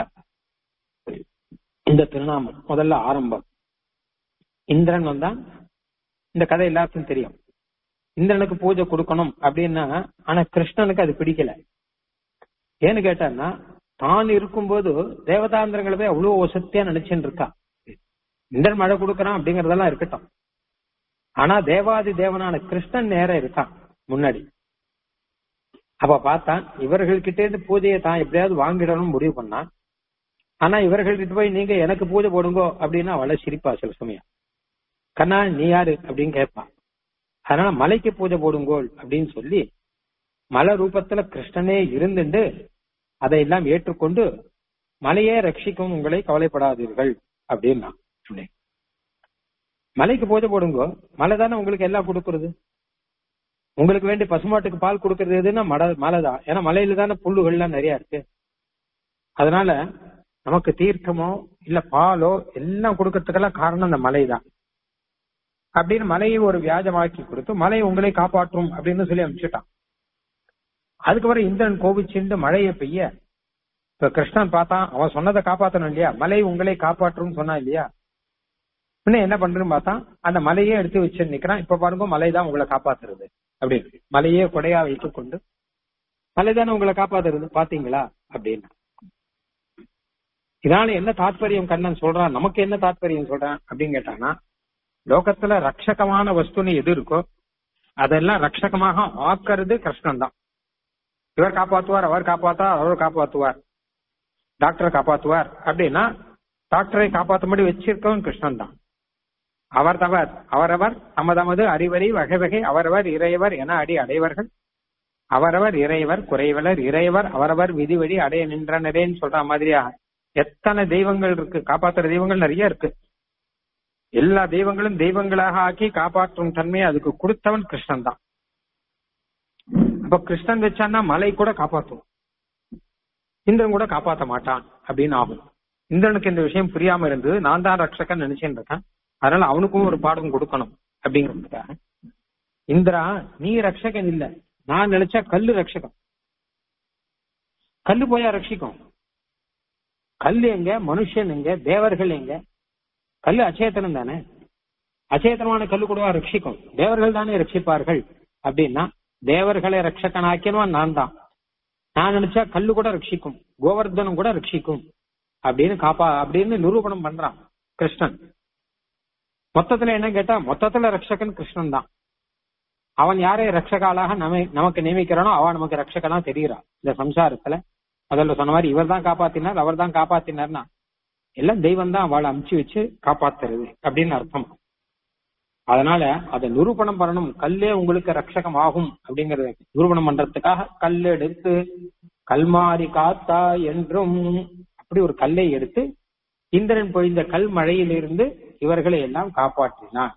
இந்த திருநாமம் முதல்ல ஆரம்பம் இந்திரன் வந்தான் இந்த கதை எல்லாருக்கும் தெரியும் இந்திரனுக்கு பூஜை கொடுக்கணும் அப்படின்னா ஆனா கிருஷ்ணனுக்கு அது பிடிக்கல ஏன்னு கேட்டான்னா தான் இருக்கும்போது தேவதாந்திரங்களை அவ்வளவு வசத்தியா நினைச்சுட்டு இருக்கா இந்திரன் மழை கொடுக்கறான் அப்படிங்கறதெல்லாம் இருக்கட்டும் ஆனா தேவாதி தேவனான கிருஷ்ணன் நேரம் இருக்கான் முன்னாடி அப்ப பார்த்தான் இவர்கள்கிட்ட இருந்து பூஜையை தான் எப்படியாவது வாங்கிடணும் முடிவு பண்ணான் ஆனா இவர்கள்கிட்ட போய் நீங்க எனக்கு பூஜை போடுங்கோ அப்படின்னா அவளை சிரிப்பா சில சமயம் கண்ணா நீ யாரு அப்படின்னு கேட்பா அதனால மலைக்கு பூஜை போடுங்கோள் அப்படின்னு சொல்லி மலை ரூபத்துல கிருஷ்ணனே இருந்துட்டு அதையெல்லாம் ஏற்றுக்கொண்டு மலையே ரட்சிக்கும் உங்களை கவலைப்படாதீர்கள் அப்படின்னா சொன்னேன் மலைக்கு பூஜை போடுங்கோ மலை தானே உங்களுக்கு எல்லாம் கொடுக்கறது உங்களுக்கு வேண்டி பசுமாட்டுக்கு பால் கொடுக்கறது எதுன்னா மட மலை தான் ஏன்னா மலையில தானே புல்லுகள்லாம் நிறைய இருக்கு அதனால நமக்கு தீர்த்தமோ இல்ல பாலோ எல்லாம் கொடுக்கறதுக்கெல்லாம் காரணம் அந்த மலை தான் அப்படின்னு மலையை ஒரு வியாஜமாக்கி கொடுத்து மலை உங்களை காப்பாற்றும் அப்படின்னு சொல்லி அனுப்பிச்சுட்டான் அதுக்கப்புறம் இந்திரன் கோபிச்சுண்டு மழையை பெய்ய இப்ப கிருஷ்ணன் பார்த்தான் அவன் சொன்னதை காப்பாத்தணும் இல்லையா மலை உங்களை காப்பாற்றும் சொன்னா இல்லையா இன்னும் என்ன பண்றேன்னு பார்த்தான் அந்த மலையே எடுத்து வச்சு நிக்கிறான் இப்ப பாருங்க மலை தான் உங்களை காப்பாத்துறது அப்படின்னு மலையே கொடையா வைத்துக் கொண்டு மலை தானே உங்களை காப்பாத்துறது பாத்தீங்களா அப்படின்னு இதனால என்ன தாத்பரியம் கண்ணன் சொல்றான் நமக்கு என்ன தாத்பரியம் சொல்றான் அப்படின்னு கேட்டானா லோகத்துல ரட்சகமான வஸ்துன்னு எது இருக்கோ அதெல்லாம் ரட்சகமாக ஆக்கிறது கிருஷ்ணன் தான் இவர் காப்பாத்துவார் அவர் காப்பாத்தார் அவர் காப்பாத்துவார் டாக்டரை காப்பாத்துவார் அப்படின்னா டாக்டரை காப்பாற்றும்படி வச்சிருக்கவன் கிருஷ்ணன் தான் அவர் தவர் அவரவர் தமதமது அறிவறி வகை வகை அவரவர் இறையவர் என அடி அடைவர்கள் அவரவர் இறையவர் குறைவலர் இறையவர் அவரவர் விதி வழி அடைய நின்றனரேன்னு சொல்ற மாதிரியா எத்தனை தெய்வங்கள் இருக்கு காப்பாத்துற தெய்வங்கள் நிறைய இருக்கு எல்லா தெய்வங்களும் தெய்வங்களாக ஆக்கி காப்பாற்றும் தன்மையை அதுக்கு கொடுத்தவன் கிருஷ்ணன் தான் அப்ப கிருஷ்ணன் வச்சான்னா மலை கூட காப்பாற்றும் இந்திரன் கூட காப்பாத்த மாட்டான் அப்படின்னு ஆகும் இந்திரனுக்கு இந்த விஷயம் புரியாம இருந்தது நான் தான் ரட்சகன் நினைச்சேன் இருக்கேன் அதனால அவனுக்கும் ஒரு பாடம் கொடுக்கணும் அப்படிங்கிறதுக்காக இந்திரா நீ ரட்சகன் இல்ல நான் நினைச்சா கல்லு ரட்சகம் கல்லு போயா ரட்சிக்கும் கல்லு எங்க மனுஷன் எங்க தேவர்கள் எங்க கல்லு அச்சேதனம் தானே அச்சேதனமான கல்லு கூடவா ரட்சிக்கும் தேவர்கள் தானே ரட்சிப்பார்கள் அப்படின்னா தேவர்களை ரட்சகனாக்கினவன் நான் தான் நான் நினைச்சா கல்லு கூட ரட்சிக்கும் கோவர்தனம் கூட ரட்சிக்கும் அப்படின்னு காப்பா அப்படின்னு நிரூபணம் பண்றான் கிருஷ்ணன் மொத்தத்துல என்ன கேட்டா மொத்தத்துல ரட்சகன் கிருஷ்ணன் தான் அவன் யாரை ரட்சகாலாக நம்ம நமக்கு நியமிக்கிறானோ அவன் நமக்கு ரட்சகனா தெரிகிறான் இந்த சம்சாரத்துல முதல்ல சொன்ன மாதிரி இவர் தான் காப்பாத்தினார் அவர் தான் காப்பாத்தினார்னா எல்லாம் தெய்வம் தான் அவளை அமுச்சு வச்சு காப்பாத்துறது அப்படின்னு அர்த்தம் அதனால அதை நிரூபணம் பண்ணணும் கல்லே உங்களுக்கு ரட்சகம் ஆகும் அப்படிங்கறத நிரூபணம் பண்றதுக்காக கல் எடுத்து கல்மாரி காத்தா என்றும் அப்படி ஒரு கல்லை எடுத்து இந்திரன் பொழிந்த கல் மழையிலிருந்து இவர்களை எல்லாம் காப்பாற்றினான்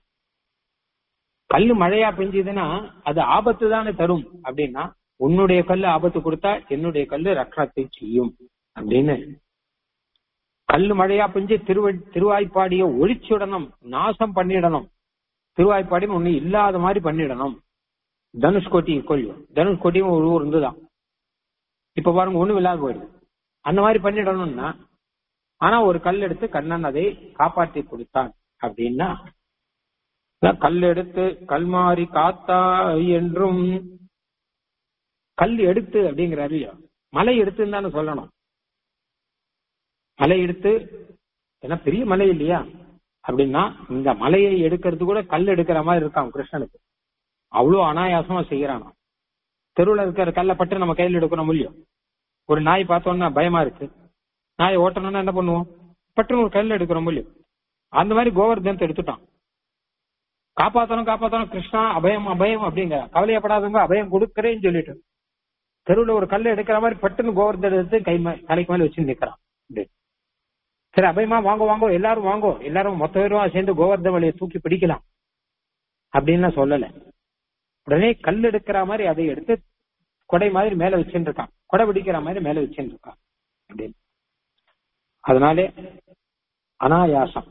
கல்லு மழையா பெஞ்சதுன்னா அது ஆபத்து தானே தரும் அப்படின்னா உன்னுடைய கல்லு ஆபத்து கொடுத்தா என்னுடைய கல்லு ரக்ஷத்தை செய்யும் அப்படின்னு கல்லு மழையா பெஞ்சு திருவ திருவாய்ப்பாடிய ஒழிச்சுடணும் நாசம் பண்ணிடணும் திருவாய்ப்பாடின்னு ஒண்ணு இல்லாத மாதிரி பண்ணிடணும் தனுஷ்கோட்டி கொள்ளும் தனுஷ்கோட்டியும் ஒரு ஊர் இருந்துதான் இப்ப பாருங்க ஒண்ணும் இல்லாத போயிடுது அந்த மாதிரி பண்ணிடணும்னா ஆனா ஒரு கல் எடுத்து கண்ணன் அதை காப்பாற்றி கொடுத்தான் அப்படின்னா கல் எடுத்து கல்மாரி காத்தா என்றும் கல் எடுத்து அப்படிங்கிறாரு இல்லையா மலை எடுத்துன்னு தானே சொல்லணும் மலை எடுத்து ஏன்னா பெரிய மலை இல்லையா அப்படின்னா இந்த மலையை எடுக்கிறது கூட கல் எடுக்கிற மாதிரி இருக்கான் கிருஷ்ணனுக்கு அவ்வளவு அனாயாசமா செய்யறானா தெருவில் இருக்கிற கல்லை பட்டு நம்ம கையில் எடுக்கணும் முடியும் ஒரு நாய் பார்த்தோம்னா பயமா இருக்கு நாயை ஓட்டணும்னா என்ன பண்ணுவோம் பட்டுன்னு ஒரு கல் எடுக்கிறோம் முடியும் அந்த மாதிரி கோவர்தனத்தை எடுத்துட்டான் காப்பாத்தணும் காப்பாத்தணும் கிருஷ்ணா அபயம் அபயம் அப்படிங்கிற கவலையப்படாதவங்க அபயம் கொடுக்கறேன்னு சொல்லிட்டு தெருவில் ஒரு கல்லை எடுக்கிற மாதிரி பட்டுன்னு கோவர்தன் எடுத்து கை மே- தலைக்கு மேல வச்சு நிக்கிறான் அப்படி. சரி அபயமா வாங்க வாங்கோ எல்லாரும் வாங்கோ எல்லாரும் மொத்த பேருமா சேர்ந்து கோவர்தன் வழியை தூக்கி பிடிக்கலாம் அப்படின்னு சொல்லல உடனே கல் எடுக்கிற மாதிரி அதை எடுத்து கொடை மாதிரி மேல வச்சுட்டு இருக்கான் கொடை பிடிக்கிற மாதிரி மேல வச்சுட்டு இருக்கான் அப்படின்னு அதனாலே அனாயாசம்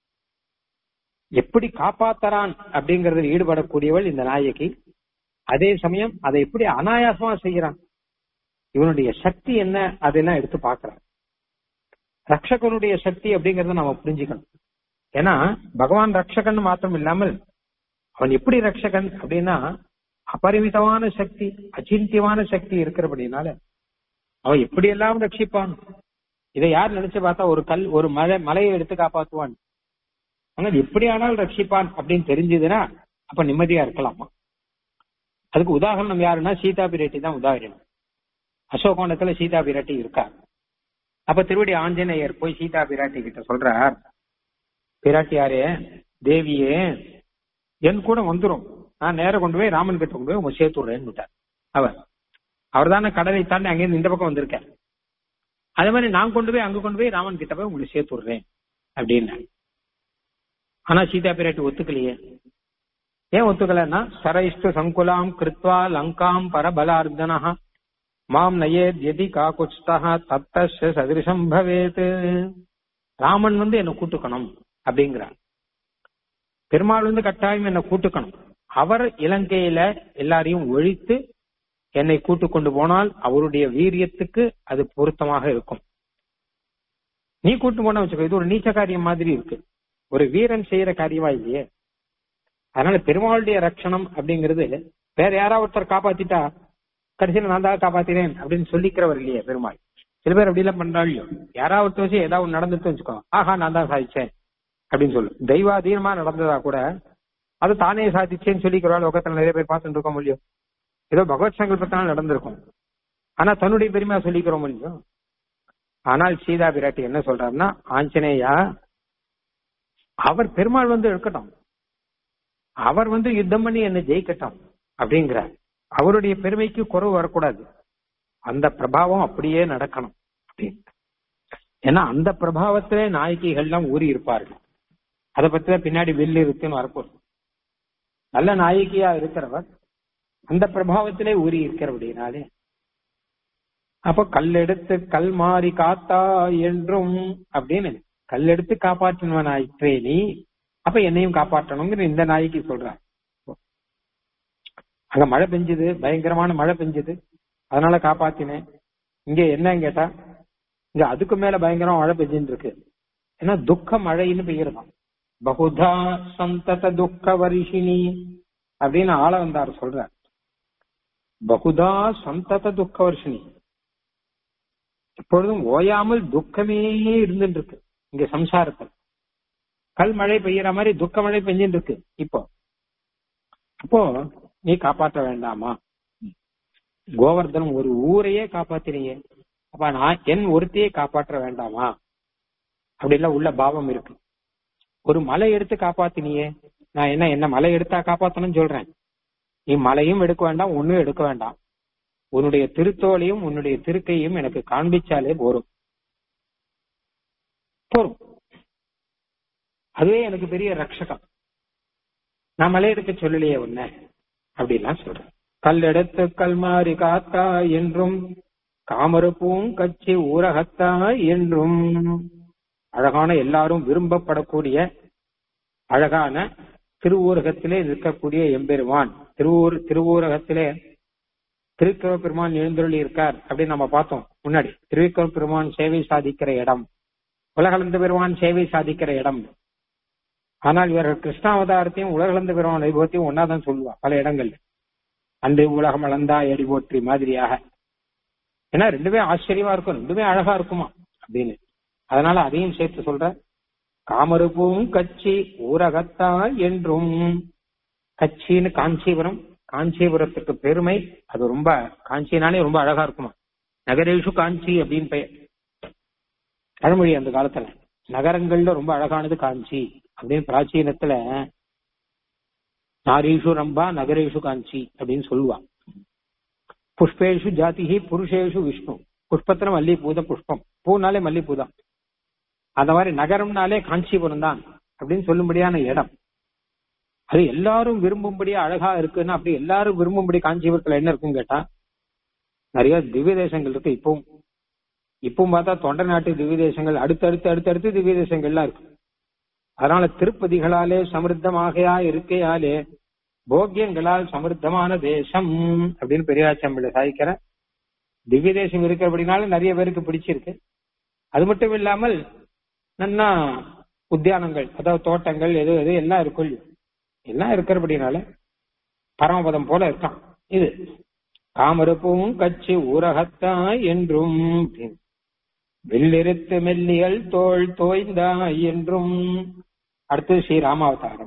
எப்படி காப்பாத்தறான் அப்படிங்கறதுல ஈடுபடக்கூடியவள் இந்த நாயகி அதே சமயம் அதை எப்படி அனாயாசமா செய்யறான் இவனுடைய சக்தி என்ன அதெல்லாம் எடுத்து பார்க்கறான் ரட்சகனுடைய சக்தி அப்படிங்கறத நம்ம புரிஞ்சுக்கணும் ஏன்னா பகவான் ரட்சகன் மாத்திரம் இல்லாமல் அவன் எப்படி ரட்சகன் அப்படின்னா அபரிமிதமான சக்தி அச்சிந்தியமான சக்தி இருக்கிறபடினால அவன் எப்படியெல்லாம் ரட்சிப்பான் இதை யார் நினைச்சு பார்த்தா ஒரு கல் ஒரு மலை மலையை எடுத்து காப்பாத்துவான் ஆனால் எப்படி ஆனால் ரட்சிப்பான் அப்படின்னு தெரிஞ்சதுன்னா அப்ப நிம்மதியா இருக்கலாமா அதுக்கு உதாரணம் யாருன்னா சீதா பிராட்டி தான் உதாரணம் அசோகோணத்துல சீதா பிராட்டி இருக்கார் அப்ப திருவடி ஆஞ்சநேயர் போய் சீதா பிராட்டி கிட்ட சொல்றார் பிராட்டியாரே தேவியே என் கூட வந்துரும் நான் நேர கொண்டு போய் ராமன் கிட்ட கொண்டு போய் உங்க சேர்த்து விடுறேன்னு விட்டார் அவர் அவர் தானே கடலை தாண்டி அங்கேருந்து இந்த பக்கம் வந்திருக்கார் அதே மாதிரி நான் கொண்டு போய் அங்க கொண்டு போய் ராமன் கிட்ட போய் உங்களுக்கு சேர்த்து விடுறேன் அப்படின்னு ஆனா சீதா பிராட்டி ஒத்துக்கலையே ஏன் ஒத்துக்கலன்னா சரைஷ்டு சங்குலாம் கிருத்வா லங்காம் பரபலார்த்தனா மாம் நயேத் எதி காகுஸ்தா தத்தஸ்ய சதிருஷம் பவேத் ராமன் வந்து என்ன கூட்டுக்கணும் அப்படிங்கிறார் பெருமாள் வந்து கட்டாயம் என்ன கூட்டுக்கணும் அவர் இலங்கையில எல்லாரையும் ஒழித்து என்னை கூட்டு கொண்டு போனால் அவருடைய வீரியத்துக்கு அது பொருத்தமாக இருக்கும் நீ கூட்டு போன வச்சுக்கோ இது ஒரு நீச்ச காரியம் மாதிரி இருக்கு ஒரு வீரன் செய்யற காரியமா இல்லையே அதனால பெருமாளுடைய ரட்சணம் அப்படிங்கிறது வேற யாராவது ஒருத்தர் காப்பாத்திட்டா கடைசியில நான் தான் காப்பாத்தினேன் அப்படின்னு சொல்லிக்கிறவர் இல்லையே பெருமாள் சில பேர் அப்படி எல்லாம் பண்றாங்க யாராவது ஒருத்தர் வச்சு ஏதாவது ஒண்ணு நடந்துட்டு வச்சுக்கோ ஆஹா நான் தான் சாதிச்சேன் அப்படின்னு சொல்லு தெய்வாதீனமா நடந்ததா கூட அது தானே சாதிச்சேன்னு சொல்லிக்கிறவாள் உலகத்துல நிறைய பேர் பார்த்துட்டு இருக்கோம் இல்லையோ ஏதோ பகவத் சங்கல்பத்தினால் நடந்திருக்கும் ஆனா தன்னுடைய பெருமையா சொல்லிக்கிறோம் இல்லையோ ஆனால் சீதா பிராட்டி என்ன சொல்றாருன்னா ஆஞ்சநேயா அவர் பெருமாள் வந்து எடுக்கட்டும் அவர் வந்து யுத்தம் பண்ணி என்ன ஜெயிக்கட்டும் அப்படிங்கிறார் அவருடைய பெருமைக்கு குறைவு வரக்கூடாது அந்த பிரபாவம் அப்படியே நடக்கணும் அப்படின்னு ஏன்னா அந்த பிரபாவத்திலே நாயகிகள் எல்லாம் ஊறி இருப்பார்கள் அதை பத்தி தான் பின்னாடி வில்லு இருக்குன்னு வரப்போகுது நல்ல நாயகியா இருக்கிறவர் அந்த பிரபாவத்திலே ஊறி இருக்கிறபடினாலே அப்ப கல்லெடுத்து கல் மாறி காத்தா என்றும் அப்படின்னு கல்லெடுத்து காப்பாற்றினவன் ஆயிற்றே நீ அப்ப என்னையும் காப்பாற்றணுங்கிற இந்த நாய்க்கு சொல்றார் அங்க மழை பெஞ்சுது பயங்கரமான மழை பெஞ்சுது அதனால காப்பாத்தினேன் இங்க என்னன்னு கேட்டா இங்க அதுக்கு மேல பயங்கரமா மழை பெஞ்சுட்டு இருக்கு ஏன்னா துக்க மழைன்னு பெய்யறதாம் பகுதா சந்தத துக்க வருஷினி அப்படின்னு ஆள வந்தார் சொல்றார் பகுதா சந்தத துக்க வருஷினி எப்பொழுதும் ஓயாமல் துக்கமே இருந்துட்டு இருக்கு இங்க சம்சாரத்தில் கல் மழை பெய்யற மாதிரி துக்க மழை பெஞ்சுட்டு இருக்கு இப்போ அப்போ நீ காப்பாற்ற வேண்டாமா கோவர்தனம் ஒரு ஊரையே காப்பாத்தினீங்க அப்ப நான் என் ஒருத்தையே காப்பாற்ற வேண்டாமா அப்படி எல்லாம் உள்ள பாவம் இருக்கு ஒரு மலை எடுத்து காப்பாத்தினியே நான் என்ன என்ன மலை எடுத்தா காப்பாத்தணும்னு சொல்றேன் நீ மலையும் எடுக்க வேண்டாம் ஒன்னும் எடுக்க வேண்டாம் உன்னுடைய திருத்தோலையும் உன்னுடைய திருக்கையும் எனக்கு காண்பிச்சாலே போரும் போரும் அதுவே எனக்கு பெரிய ரட்சகம் நான் மலை எடுக்க சொல்லலையே உன்ன அப்படிலாம் சொல்றேன் கல் எடுத்து கல்மாரி காத்தா என்றும் காமருப்பும் கட்சி ஊரகத்தா என்றும் அழகான எல்லாரும் விரும்பப்படக்கூடிய அழகான திருவூரகத்திலே நிற்கக்கூடிய எம்பெருமான் திருவூர் திருவூரகத்திலே திருக்கவ பெருமான் எழுந்தருளி இருக்கார் அப்படின்னு நம்ம பார்த்தோம் முன்னாடி திருவிக்கவ பெருமான் சேவை சாதிக்கிற இடம் உலகளந்த பெருமான் சேவை சாதிக்கிற இடம் ஆனால் இவர்கள் கிருஷ்ணாவதாரத்தையும் உலகளந்த பெருமான் வைபவத்தையும் ஒன்னாதான் சொல்லுவா பல இடங்கள்ல அன்று உலகம் அளந்தா எடி போற்றி மாதிரியாக ஏன்னா ரெண்டுமே ஆச்சரியமா இருக்கும் ரெண்டுமே அழகா இருக்குமா அப்படின்னு அதனால அதையும் சேர்த்து சொல்ற காமருப்பும் கட்சி ஊரகத்தா என்றும் கட்சின்னு காஞ்சிபுரம் காஞ்சிபுரத்துக்கு பெருமை அது ரொம்ப காஞ்சினாலே ரொம்ப அழகா இருக்குமா நகரேஷு காஞ்சி அப்படின்னு பெயர் பழமொழி அந்த காலத்துல நகரங்கள்ல ரொம்ப அழகானது காஞ்சி அப்படின்னு பிராச்சீனத்துல நாரீஷு ரம்பா நகரேஷு காஞ்சி அப்படின்னு சொல்லுவா புஷ்பேஷு ஜாதிஹி புருஷேஷு விஷ்ணு புஷ்பத்துல மல்லிகைப்பூ தான் புஷ்பம் பூனாலே மல்லிகைப்பூ தான் அந்த மாதிரி நகரம்னாலே காஞ்சிபுரம் தான் அப்படின்னு சொல்லும்படியான இடம் அது எல்லாரும் விரும்பும்படியா அழகா இருக்குன்னா அப்படி எல்லாரும் விரும்பும்படி காஞ்சிபுரத்துல என்ன இருக்குன்னு கேட்டா நிறைய திவ்ய தேசங்கள் இருக்கு இப்பவும் இப்பவும் பார்த்தா தொண்டை நாட்டு திவ்ய தேசங்கள் அடுத்தடுத்து அடுத்தடுத்து திவ்ய தேசங்கள்லாம் இருக்கு அதனால திருப்பதிகளாலே சமிருத்தமாகையா இருக்கையாலே போக்கியங்களால் சமிருத்தமான தேசம் அப்படின்னு பெரியாச்சம்பிள்ளை சாதிக்கிற திவ்ய தேசம் இருக்கிறபடினால நிறைய பேருக்கு பிடிச்சிருக்கு அது மட்டும் இல்லாமல் நன்னா உத்தியானங்கள் அதாவது தோட்டங்கள் எது எது எல்லாம் இருக்கும் எல்லாம் இருக்கிறபடினால பரமபதம் போல இருக்கான் இது காமருப்பும் கட்சி ஊரகத்தாய் என்றும் வெள்ளிருத்து மெல்லியல் தோல் தோய்ந்தாய் என்றும் அடுத்து ஸ்ரீ ராமாவதாரம்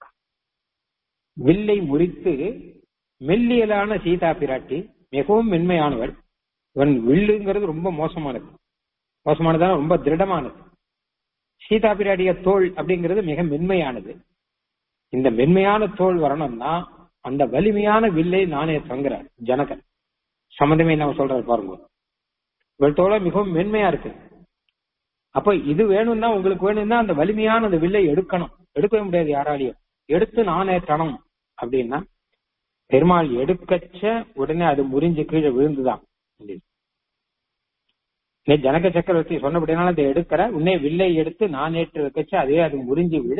வில்லை முறித்து மெல்லியலான சீதா பிராட்டி மிகவும் மென்மையானவள் இவன் வில்லுங்கிறது ரொம்ப மோசமானது மோசமானதான ரொம்ப திருடமானது சீதா பிராட்டிய தோல் அப்படிங்கிறது மிக மென்மையானது இந்த மென்மையான தோல் வரணும்னா அந்த வலிமையான வில்லை நானே தங்குறார் ஜனகன் சம்மந்தமே நம்ம சொல்றாரு பாருங்க இவள் தோலை மிகவும் மென்மையா இருக்கு அப்ப இது வேணும்னா உங்களுக்கு வேணும்னா அந்த வலிமையான அந்த வில்லை எடுக்கணும் எடுக்கவே முடியாது யாராலையும் எடுத்து நானே தனம் அப்படின்னா பெருமாள் எடுக்கச்ச உடனே அது முறிஞ்சு கீழே விழுந்துதான் ஜனக சக்கரவர்த்தி சொன்னபடினால அதை எடுக்கிற உடனே வில்லை எடுத்து நான் ஏற்று வைக்கச்ச அதே அது முறிஞ்சு விட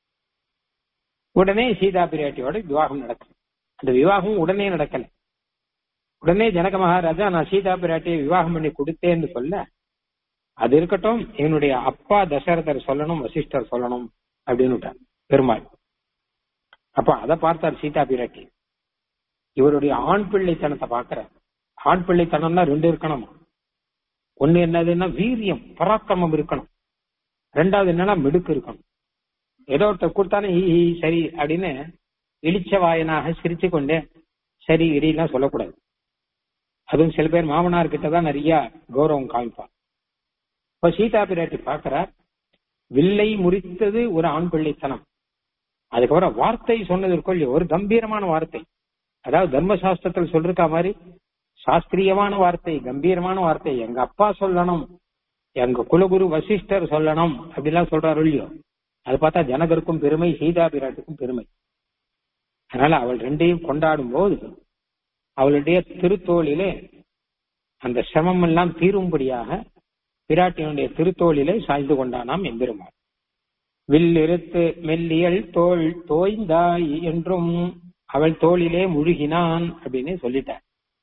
உடனே சீதா பிராட்டியோட விவாகம் நடக்கும் அந்த விவாகம் உடனே நடக்கல உடனே ஜனக மகாராஜா நான் சீதா பிராட்டியை விவாகம் பண்ணி கொடுத்தேன்னு சொல்ல அது இருக்கட்டும் என்னுடைய அப்பா தசரதர் சொல்லணும் வசிஷ்டர் சொல்லணும் அப்படின்னு பெருமாள் அப்ப அதை பார்த்தார் சீதா பிராட்டி இவருடைய ஆண் பிள்ளைத்தனத்தை பாக்குற ஆண் பிள்ளைத்தனம்னா ரெண்டு இருக்கணும் ஒண்ணு என்னதுன்னா வீரியம் பராக்கிரமம் இருக்கணும் ரெண்டாவது என்னன்னா மிடுக்கு இருக்கணும் ஏதோ ஒருத்தர் கொடுத்தானே ஈ ஈ, சரி அப்படின்னு இழிச்ச வாயனாக சிரிச்சு கொண்டே சரி இடிலாம் சொல்லக்கூடாது அதுவும் சில பேர் மாமனார் கிட்ட தான் நிறைய கௌரவம் காமிப்பார் இப்ப சீதா பிராட்டி பார்க்கிறார் வில்லை முறித்தது ஒரு ஆண் பிள்ளைத்தனம் அதுக்கப்புறம் வார்த்தை சொன்னது இருக்கோ இல்லையோ ஒரு கம்பீரமான வார்த்தை அதாவது தர்மசாஸ்திரத்தில் சொல்லிருக்கா மாதிரி சாஸ்திரியமான வார்த்தை கம்பீரமான வார்த்தை எங்க அப்பா சொல்லணும் எங்க குலகுரு வசிஷ்டர் சொல்லணும் அப்படிலாம் சொல்றாரு இல்லையோ அது பார்த்தா ஜனகருக்கும் பெருமை சீதா பிராட்டுக்கும் பெருமை அதனால அவள் ரெண்டையும் கொண்டாடும் போது அவளுடைய திருத்தோளிலே அந்த சிரமம் எல்லாம் தீரும்படியாக பிராட்டியனுடைய திருத்தோளிலே சாய்ந்து கொண்டானாம் எம்பெருமாள் வில்லிருத்து மெல்லியல் தோல் தோய்ந்தாய் என்றும் அவள் தோளிலே முழுகினான் அப்படின்னு சொல்லிட்டார்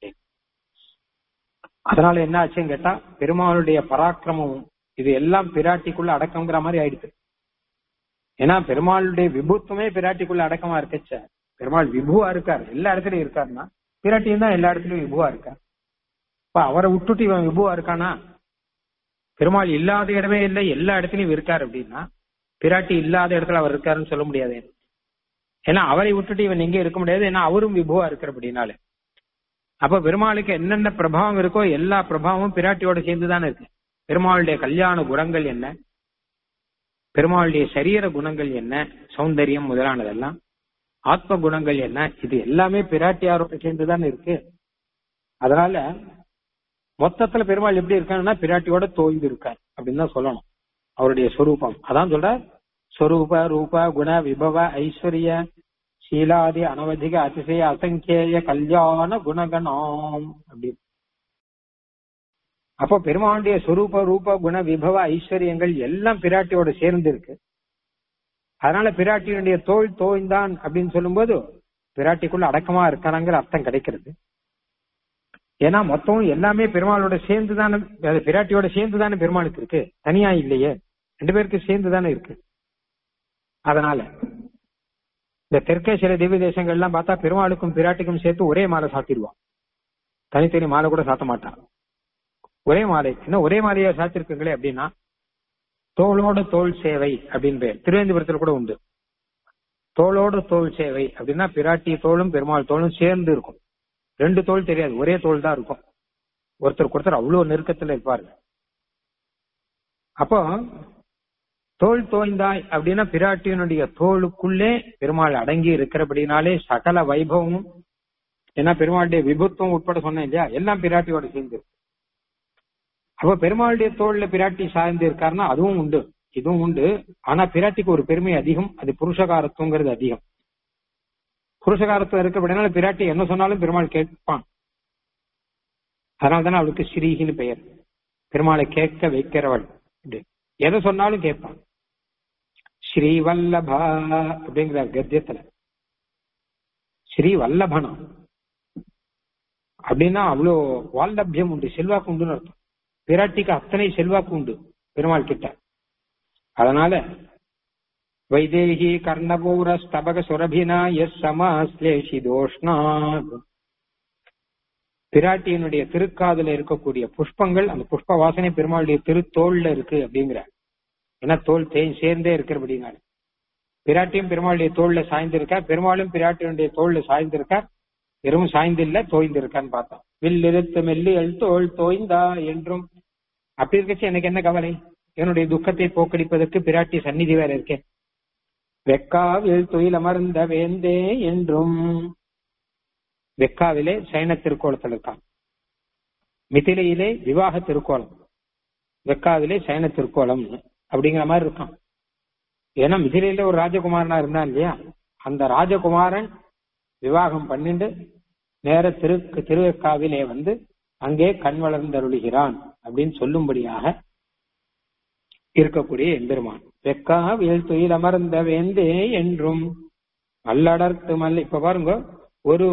அதனால என்ன ஆச்சுன்னு கேட்டா பெருமாளுடைய பராக்கிரமம் இது எல்லாம் பிராட்டிக்குள்ள அடக்கம்ங்கிற மாதிரி ஆயிடுச்சு ஏன்னா பெருமாளுடைய விபுத்துவமே பிராட்டிக்குள்ள அடக்கமா இருக்கச்ச பெருமாள் விபுவா இருக்கார் எல்லா இடத்துலயும் இருக்காருன்னா பிராட்டியும் தான் எல்லா இடத்துலயும் விபுவா இருக்கார் இப்ப அவரை விட்டுட்டு இவன் விபுவா இருக்கானா பெருமாள் இல்லாத இடமே இல்லை எல்லா இடத்துலயும் இருக்கார் அப்படின்னா பிராட்டி இல்லாத இடத்துல அவர் இருக்காருன்னு சொல்ல முடியாது ஏன்னா அவரை விட்டுட்டு இவன் எங்கே இருக்க முடியாது ஏன்னா அவரும் விபுவா இருக்கிற அப்படின்னாலே அப்ப பெருமாளுக்கு என்னென்ன பிரபாவம் இருக்கோ எல்லா பிரபாவமும் பிராட்டியோட சேர்ந்து தானே இருக்கு பெருமாளுடைய கல்யாண குணங்கள் என்ன பெருமாளுடைய சரீர குணங்கள் என்ன சௌந்தரியம் முதலானதெல்லாம் ஆத்ம குணங்கள் என்ன இது எல்லாமே பிராட்டியாரோட சேர்ந்து தானே இருக்கு அதனால மொத்தத்துல பெருமாள் எப்படி இருக்காங்கன்னா பிராட்டியோட தோய்ந்து இருக்கார் அப்படின்னு தான் சொல்லணும் அவருடைய சொரூபம் அதான் சொல்ற ஸ்வரூப ரூப குண விபவ ஐஸ்வர்ய சீலாதி அனவதிக அதிசய அசங்கேய கல்யாண குணகணாம் அப்படி அப்போ பெருமாளுடைய சொரூப ரூப குண விபவ ஐஸ்வர்யங்கள் எல்லாம் பிராட்டியோட சேர்ந்து இருக்கு அதனால பிராட்டியினுடைய தோல் தோய்ந்தான் அப்படின்னு சொல்லும்போது பிராட்டிக்குள்ள அடக்கமா இருக்கானாங்கிற அர்த்தம் கிடைக்கிறது ஏன்னா மொத்தம் எல்லாமே பெருமாளோட சேர்ந்து தானே அது பிராட்டியோட சேர்ந்து தானே பெருமாளுக்கு இருக்கு தனியா இல்லையே ரெண்டு பேருக்கு சேர்ந்து தானே இருக்கு அதனால இந்த தெற்கே சில திவ்ய தேசங்கள்லாம் பார்த்தா பெருமாளுக்கும் பிராட்டிக்கும் சேர்த்து ஒரே மாலை சாத்திடுவான் தனித்தனி மாலை கூட சாத்த மாட்டான் ஒரே மாலை என்ன ஒரே மாலையா சாத்திருக்குங்களே அப்படின்னா தோளோட தோல் சேவை அப்படின்னு பேர் திருவேந்திபுரத்தில் கூட உண்டு தோளோட தோல் சேவை அப்படின்னா பிராட்டி தோளும் பெருமாள் தோளும் சேர்ந்து இருக்கும் ரெண்டு தோல் தெரியாது ஒரே தோல் தான் இருக்கும் ஒருத்தருக்கு ஒருத்தர் அவ்வளவு நெருக்கத்துல இருப்பாரு அப்போ தோல் தோய்ந்தாய் அப்படின்னா பிராட்டியனுடைய தோளுக்குள்ளே பெருமாள் அடங்கி இருக்கிறபடினாலே சகல வைபவமும் ஏன்னா பெருமாளுடைய விபத்துவம் உட்பட சொன்னேன் இல்லையா எல்லாம் பிராட்டியோட சேர்ந்து இருக்கு அப்ப பெருமாளுடைய தோல்ல பிராட்டி சார்ந்து இருக்காருன்னா அதுவும் உண்டு இதுவும் உண்டு ஆனா பிராட்டிக்கு ஒரு பெருமை அதிகம் அது புருஷகாரத்துவங்கிறது அதிகம் புருஷகாரத்துல இருக்கப்படினால பிராட்டி என்ன சொன்னாலும் பெருமாள் கேட்பான் அதனால தானே அவளுக்கு ஸ்ரீகின்னு பெயர் பெருமாளை கேட்க வைக்கிறவள் எதை சொன்னாலும் கேட்பான் ஸ்ரீ வல்லபா அப்படிங்கிற கத்தியத்துல ஸ்ரீ வல்லபனா அப்படின்னா அவ்வளோ வால்லபியம் உண்டு செல்வாக்கு உண்டுன்னு அர்த்தம் பிராட்டிக்கு அத்தனை செல்வாக்கு உண்டு பெருமாள் கிட்ட அதனால வைதேகி கர்ணபூர ஸ்தபக சுரபினா எஸ் சமாஸ்லேஷி தோஷ்ணா பிராட்டியினுடைய திருக்காதுல இருக்கக்கூடிய புஷ்பங்கள் அந்த புஷ்ப வாசனை பெருமாளுடைய திருத்தோல்ல இருக்கு அப்படிங்கிற ஏன்னா தோல் தே சேர்ந்தே இருக்கிறபடினால பிராட்டியும் பெருமாளுடைய தோல்ல சாய்ந்திருக்கார் பெருமாளும் பிராட்டியினுடைய தோல்ல சாய்ந்திருக்கார் வெறும் சாய்ந்தில்ல தோய்ந்திருக்கான்னு பார்த்தோம் வில்லிருத்து மெல்லி எல் தோல் தோய்ந்தா என்றும் அப்படி இருக்கச்சு எனக்கு என்ன கவலை என்னுடைய துக்கத்தை போக்கடிப்பதற்கு பிராட்டி சந்நிதி வேற இருக்கேன் வெக்காவில் துயில் அமர்ந்த வேந்தே என்றும் வெக்காவிலே சைன திருக்கோலத்தில் இருக்கான் மிதிலையிலே விவாக திருக்கோலம் வெக்காவிலே சைன திருக்கோலம் அப்படிங்கிற மாதிரி இருக்கான் ஏன்னா மிதிலையில ஒரு ராஜகுமாரனா இருந்தான் இல்லையா அந்த ராஜகுமாரன் விவாகம் பண்ணிட்டு நேர திரு திருவெக்காவிலே வந்து அங்கே கண் வளர்ந்தருளுகிறான் அப்படின்னு சொல்லும்படியாக இருக்கக்கூடிய எம்பெருமான் வெக்கா வேல் துயில் அமர்ந்த வேந்தே என்றும் அல்லடர்த்து மல்ல இப்ப பாருங்க ஒரு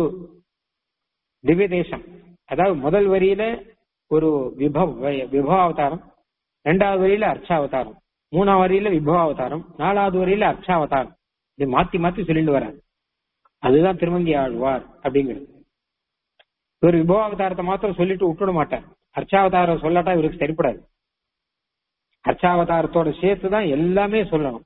திவ்ய தேசம் அதாவது முதல் வரியில ஒரு விபவ விபவ அவதாரம் ரெண்டாவது வரியில அர்ச்சாவதாரம் மூணாவது வரியில விபவ அவதாரம் நாலாவது வரியில அர்ச்சாவதாரம் இது மாத்தி மாத்தி சொல்லிட்டு வரார் அதுதான் திருமங்கி ஆழ்வார் அப்படிங்கிறது இவர் விபவ அவதாரத்தை மாத்திரம் சொல்லிட்டு விட்டுட மாட்டார் அர்ச்சாவதாரம் சொல்லாட்டா இவருக்கு சரிப்படாது அர்ச்சாவதாரத்தோட சேர்த்து தான் எல்லாமே சொல்லணும்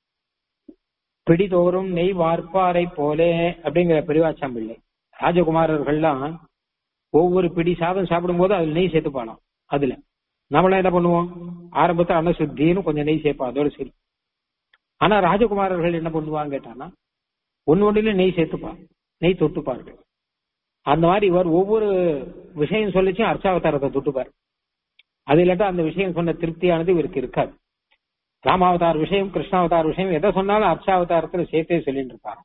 பிடிதோறும் நெய் வார்ப்பாரை போலே அப்படிங்கிற பெரிவாச்சாம்பிள்ளை ராஜகுமாரர்கள்லாம் ஒவ்வொரு பிடி சாதம் சாப்பிடும் போது அதுல நெய் சேர்த்துப்பானாம் அதுல நம்மளாம் என்ன பண்ணுவோம் ஆரம்பத்துல அன்னசுத்தின்னு கொஞ்சம் நெய் சேர்ப்போம் அதோட சரி ஆனா ராஜகுமாரர்கள் என்ன பண்ணுவாங்க கேட்டானா ஒன்னு ஒன்றில நெய் சேர்த்துப்பா நெய் தொட்டுப்பார்கள் அந்த மாதிரி இவர் ஒவ்வொரு விஷயம் சொல்லிச்சும் அர்ச்சாவதாரத்தை தொட்டுப்பார் அது இல்லாட்டா அந்த விஷயம் சொன்ன திருப்தியானது இவருக்கு இருக்காது ராமாவதார விஷயம் கிருஷ்ணாவதார விஷயம் எதை சொன்னாலும் அர்ச்சாவதாரத்துல சேர்த்தே சொல்லிட்டு இருப்பாங்க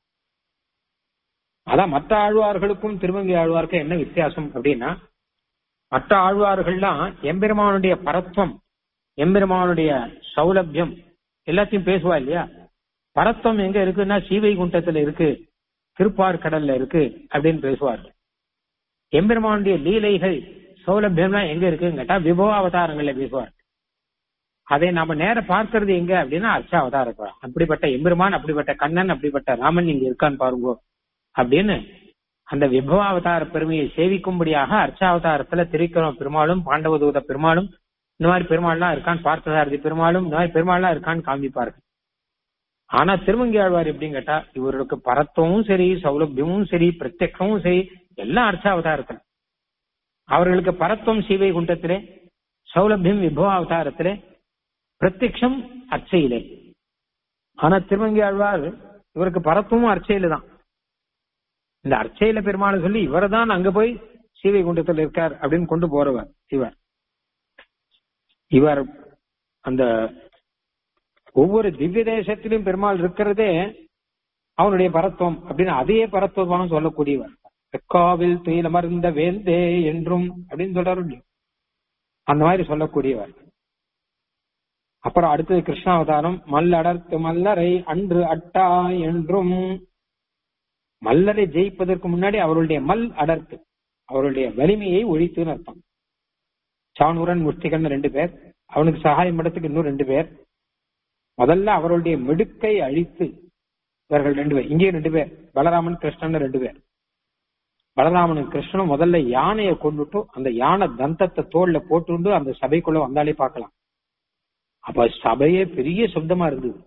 அதான் மற்ற ஆழ்வார்களுக்கும் திருமங்கி ஆழ்வாருக்கும் என்ன வித்தியாசம் அப்படின்னா மற்ற ஆழ்வார்கள்லாம் எம்பெருமானுடைய பரத்வம் எம்பெருமானுடைய சௌலபியம் எல்லாத்தையும் பேசுவா இல்லையா பரத்வம் எங்க இருக்குன்னா சீவை குண்டத்துல இருக்கு திருப்பார் கடல்ல இருக்கு அப்படின்னு பேசுவார்கள் எம்பெருமானுடைய லீலைகள் சௌலபியம்லாம் எங்க இருக்குன்னு கேட்டா விபவ அவதாரங்கள்ல பேசுவார் அதை நாம நேர பார்க்கறது எங்க அப்படின்னா அர்ச்சா அவதாரம் அப்படிப்பட்ட எம்பெருமான் அப்படிப்பட்ட கண்ணன் அப்படிப்பட்ட ராமன் இங்க இருக்கான்னு பாருங்க அப்படின்னு அந்த விபவ அவதார பெருமையை சேவிக்கும்படியாக அர்ச்சாவதாரத்துல திரிக்கிறோம் பெருமாளும் பாண்டவதூத பெருமாளும் இந்த மாதிரி பெருமாள்லாம் இருக்கான்னு பார்த்ததாரதி பெருமாளும் இந்த மாதிரி பெருமாள்லாம் இருக்கான்னு காமிப்பார்கள் ஆனா திருமங்கி ஆழ்வார் எப்படின்னு கேட்டா இவருக்கு பரத்துவமும் சரி சௌலபியமும் சரி பிரத்யக்ஷமும் சரி எல்லாம் அர்ச்சாவதாரத்துல அவர்களுக்கு பரத்துவம் சீவை குண்டத்திலே சௌலபியம் விபவ அவதாரத்திலே பிரத்யக்ஷம் அர்ச்சையிலே ஆனா திருமங்கி ஆழ்வார் இவருக்கு பரத்துவமும் அர்ச்சையில தான் இந்த அர்ச்சையில பெருமாள் சொல்லி இவர் தான் அங்க போய் சீவை குண்டத்தில் இருக்கார் அப்படின்னு கொண்டு போறவர் இவர் இவர் அந்த ஒவ்வொரு திவ்ய தேசத்திலும் பெருமாள் இருக்கிறதே அவனுடைய பரத்துவம் அப்படின்னு அதே பரத்துவமாக சொல்லக்கூடியவர் வெக்காவில் துயிலமர்ந்த வேந்தே என்றும் அப்படின்னு சொல்றாரு அந்த மாதிரி சொல்லக்கூடியவர் அப்புறம் அடுத்தது கிருஷ்ணாவதாரம் மல்லடர்த்து மல்லரை அன்று அட்டா என்றும் மல்லரை ஜெயிப்பதற்கு முன்னாடி அவருடைய மல் அடர்த்து அவருடைய வலிமையை ஒழித்துன்னு அர்த்தம் சாணூரன் முஷ்டிகன் ரெண்டு பேர் அவனுக்கு சகாயம் படத்துக்கு இன்னும் ரெண்டு பேர் முதல்ல அவருடைய மிடுக்கை அழித்து இவர்கள் ரெண்டு பேர் இங்கேயும் ரெண்டு பேர் பலராமன் கிருஷ்ணன் ரெண்டு பேர் பலராமனும் கிருஷ்ணனும் முதல்ல யானையை கொண்டுட்டு அந்த யானை தந்தத்தை தோல்ல போட்டுண்டு அந்த சபைக்குள்ள வந்தாலே பார்க்கலாம் அப்ப சபையே பெரிய சொந்தமா இருந்தது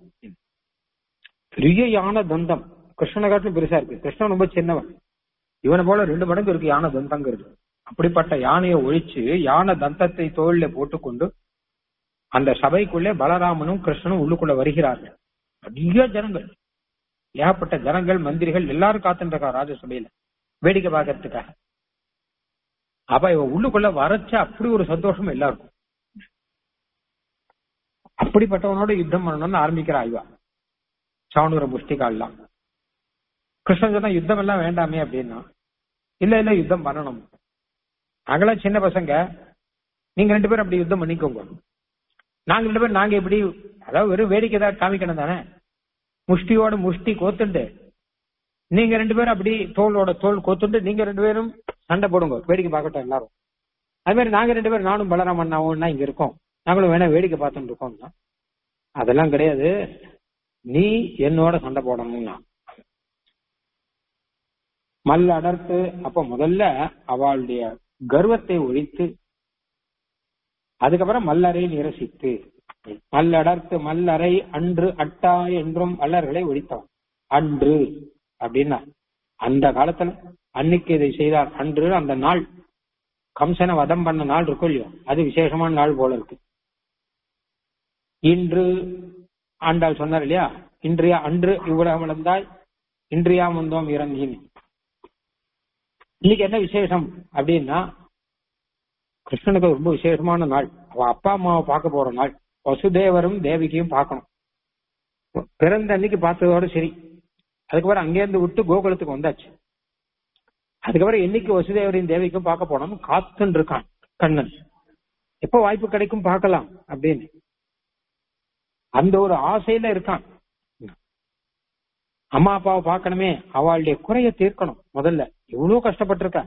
பெரிய யானை தந்தம் கிருஷ்ணனை காட்டிலும் பெருசா இருக்கு கிருஷ்ணன் ரொம்ப சின்னவன் இவனை போல ரெண்டு மடங்கு இருக்கு யானை தந்தங்கிறது அப்படிப்பட்ட யானையை ஒழிச்சு யானை தந்தத்தை தோல்ல போட்டுக்கொண்டு அந்த சபைக்குள்ளே பலராமனும் கிருஷ்ணனும் உள்ளுக்குள்ள வருகிறார்கள் நிறைய ஜனங்கள் ஏகப்பட்ட ஜனங்கள் மந்திரிகள் எல்லாரும் காத்துருக்கா ராஜசபையில வேடிக்கை பார்க்கறதுக்காக அப்ப இவன் உள்ளுக்குள்ள வரச்ச அப்படி ஒரு சந்தோஷம் எல்லாருக்கும் அப்படிப்பட்டவனோட யுத்தம் பண்ணணும்னு ஆரம்பிக்கிற ஆய்வா சாணூர முஷ்டிகால்லாம் கிருஷ்ணன் சொன்னா யுத்தம் எல்லாம் வேண்டாமே அப்படின்னா இல்ல இல்ல யுத்தம் பண்ணணும் நாங்களாம் சின்ன பசங்க நீங்க ரெண்டு பேரும் அப்படி யுத்தம் பண்ணிக்கோங்க நாங்க ரெண்டு பேரும் நாங்க எப்படி அதாவது வெறும் வேடிக்கை தான் காமிக்கணும் தானே முஷ்டியோட முஷ்டி கோத்துண்டு நீங்க ரெண்டு பேரும் அப்படி தோளோட தோல் கோத்துண்டு நீங்க ரெண்டு பேரும் சண்டை போடுங்க வேடிக்கை பார்க்கட்டும் எல்லாரும் அது மாதிரி நாங்க ரெண்டு பேரும் நானும் பலராமன் அண்ணாவும் இங்க இருக்கோம் நாங்களும் வேணா வேடிக்கை பார்த்துட்டு இருக்கோம்னா அதெல்லாம் கிடையாது நீ என்னோட சண்டை போடணும்னா மல் அடர்த்து அப்ப முதல்ல அவளுடைய கர்வத்தை ஒழித்து அதுக்கப்புறம் மல்லரை நிரசித்து மல்லடர்த்து மல்லரை அன்று அட்டா என்றும் மல்லர்களை ஒழித்தவன் அன்று அப்படின்னா அந்த காலத்துல அன்னைக்கு இதை செய்தார் அன்று அந்த நாள் கம்சனை வதம் பண்ண நாள் இருக்கும் இல்லையோ அது விசேஷமான நாள் போல இருக்கு இன்று ஆண்டாள் சொன்னார் இல்லையா இன்றைய அன்று இவ்வுலகம் வளர்ந்தாய் இன்றையா முந்தோம் இறங்கின் இன்னைக்கு என்ன விசேஷம் அப்படின்னா கிருஷ்ணனுக்கு ரொம்ப விசேஷமான நாள் அவ அப்பா அம்மாவை பார்க்க போற நாள் வசுதேவரும் தேவிகையும் பார்க்கணும் பிறந்த அன்னைக்கு பார்த்ததோட சரி அதுக்கப்புறம் அங்கேருந்து விட்டு கோகுலத்துக்கு வந்தாச்சு அதுக்கப்புறம் என்னைக்கு வசுதேவரையும் தேவிக்கும் பார்க்க போனோம் காத்துன்னு இருக்கான் கண்ணன் எப்ப வாய்ப்பு கிடைக்கும் பார்க்கலாம் அப்படின்னு அந்த ஒரு ஆசையில இருக்கான் அம்மா அப்பாவை பார்க்கணுமே அவளுடைய குறைய தீர்க்கணும் முதல்ல எவ்வளவு கஷ்டப்பட்டிருக்கா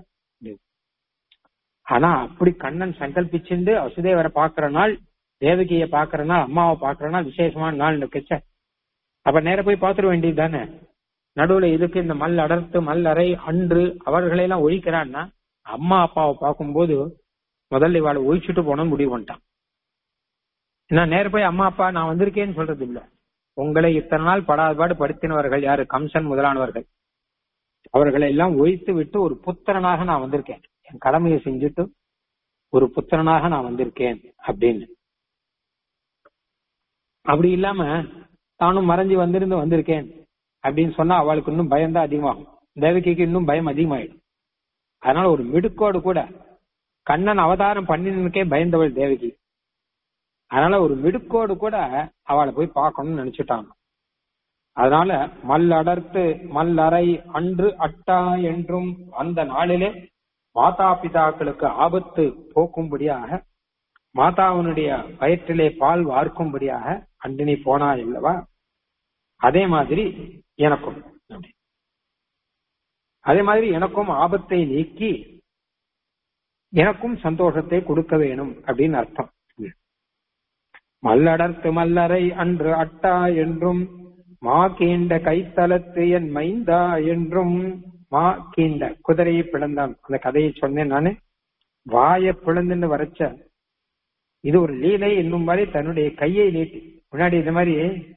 ஆனா அப்படி கண்ணன் சங்கல்பிச்சுண்டு வசுதேவரை பாக்குற நாள் தேவகிய பாக்குற நாள் அம்மாவை பாக்குற நாள் விசேஷமான நாள் இருக்குச்ச அப்ப நேர போய் பாத்துட வேண்டியது தானே நடுவுல இதுக்கு இந்த மல் அடர்த்து மல் அறை அன்று அவர்களை எல்லாம் ஒழிக்கிறான்னா அம்மா அப்பாவை பார்க்கும்போது முதல்ல இவாளை ஒழிச்சுட்டு போனோம்னு முடிவு பண்ணிட்டான் நான் நேர போய் அம்மா அப்பா நான் வந்திருக்கேன்னு சொல்றது இல்ல உங்களை இத்தனை நாள் படாதபாடு படுத்தினவர்கள் யாரு கம்சன் முதலானவர்கள் அவர்களை எல்லாம் ஒழித்து விட்டு ஒரு புத்திரனாக நான் வந்திருக்கேன் என் கடமையை செஞ்சுட்டு ஒரு புத்திரனாக நான் வந்திருக்கேன் அப்படின்னு அப்படி இல்லாம தானும் மறைஞ்சு வந்திருந்து வந்திருக்கேன் அப்படின்னு சொன்னா அவளுக்கு இன்னும் பயம் தான் அதிகமாகும் தேவகிக்கு இன்னும் பயம் அதிகமாயிடும் அதனால ஒரு மிடுக்கோடு கூட கண்ணன் அவதாரம் பண்ணினனுக்கே பயந்தவள் தேவகி அதனால ஒரு மிடுக்கோடு கூட அவளை போய் பார்க்கணும்னு நினைச்சுட்டாங்க அதனால மல்லடர்த்து மல்லறை அன்று அட்டா என்றும் அந்த நாளிலே மாதா பிதாக்களுக்கு ஆபத்து போக்கும்படியாக மாதாவினுடைய வயிற்றிலே பால் வார்க்கும்படியாக அண்டினி போனா இல்லவா அதே மாதிரி எனக்கும் அதே மாதிரி எனக்கும் ஆபத்தை நீக்கி எனக்கும் சந்தோஷத்தை கொடுக்க வேணும் அப்படின்னு அர்த்தம் மல்லடர்த்து மல்லரை அன்று அட்டா என்றும் மா கீண்ட கைத்தலத்து என் மைந்தா என்றும் மா கீண்ட குதிரையை பிளந்தான் அந்த கதையை சொன்னேன் நானு வாய பிளந்துன்னு வரைச்ச இது ஒரு லீலை என்னும் மாதிரி தன்னுடைய கையை நீட்டி முன்னாடி இந்த மாதிரி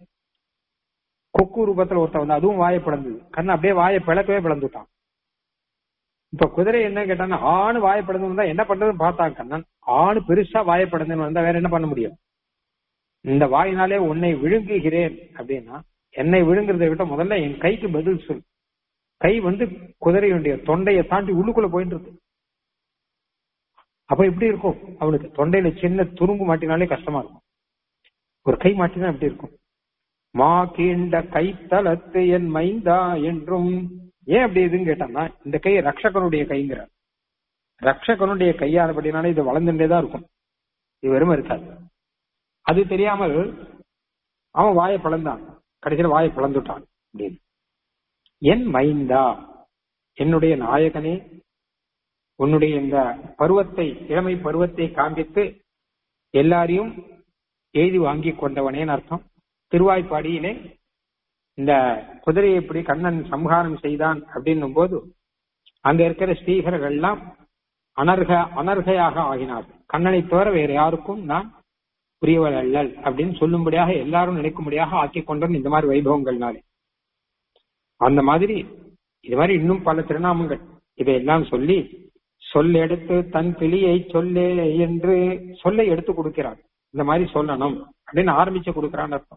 கொக்கு ரூபத்துல ஒருத்தன் வந்து அதுவும் வாயை பிளந்தது கண்ணன் அப்படியே வாயை பிளக்கவே பிளந்துட்டான் இப்ப குதிரை என்ன கேட்டான்னா ஆணு வாயை பிளந்து வந்தா என்ன பண்றதுன்னு பார்த்தான் கண்ணன் ஆணு பெருசா வாயை பிளந்துன்னு வந்தா வேற என்ன பண்ண முடியும் இந்த வாயினாலே உன்னை விழுங்குகிறேன் அப்படின்னா என்னை விழுங்குறதை விட்ட முதல்ல என் கைக்கு பதில் சொல் கை வந்து குதிரையுடைய தொண்டையை தாண்டி உள்ளுக்குள்ள போயிட்டு இருக்கு அப்ப எப்படி இருக்கும் அவனுக்கு தொண்டையில சின்ன துரும்பு மாட்டினாலே கஷ்டமா இருக்கும் ஒரு கை மாட்டினா எப்படி இருக்கும் மா கீண்ட கைத்தலத்து என் மைந்தா என்றும் ஏன் அப்படி இதுன்னு கேட்டான்னா இந்த கை ரக்ஷகனுடைய கைங்கிறார் ரக்ஷகனுடைய கையானபடினால இது வளர்ந்துட்டே தான் இருக்கும் இது வெறுமை இருக்காது அது தெரியாமல் அவன் வாயை பிளந்தான் கடைசியில் வாயை பிளந்துட்டான் அப்படின்னு என் மைந்தா என்னுடைய நாயகனே உன்னுடைய இந்த பருவத்தை இளமை பருவத்தை காண்பித்து எல்லாரையும் எழுதி வாங்கி கொண்டவனேன்னு அர்த்தம் திருவாய்ப்பாடியிலே இந்த குதிரையை இப்படி கண்ணன் சம்ஹாரம் செய்தான் அப்படின்னும் போது அங்க இருக்கிற ஸ்ரீகர்கள் எல்லாம் அனர்க அனர்கையாக ஆகினார்கள் கண்ணனை தவிர வேற யாருக்கும் நான் புரியவள் அல்லல் அப்படின்னு சொல்லும்படியாக எல்லாரும் நினைக்கும்படியாக ஆக்கி கொண்டோம் இந்த மாதிரி வைபவங்கள்னாலே அந்த மாதிரி இது மாதிரி இன்னும் பல திருநாமங்கள் இதையெல்லாம் சொல்லி சொல் எடுத்து தன் கிளியை சொல்லே என்று சொல்லை எடுத்து கொடுக்கிறார் இந்த மாதிரி சொல்லணும் அப்படின்னு ஆரம்பிச்சு கொடுக்கிறான்னு அர்த்தம்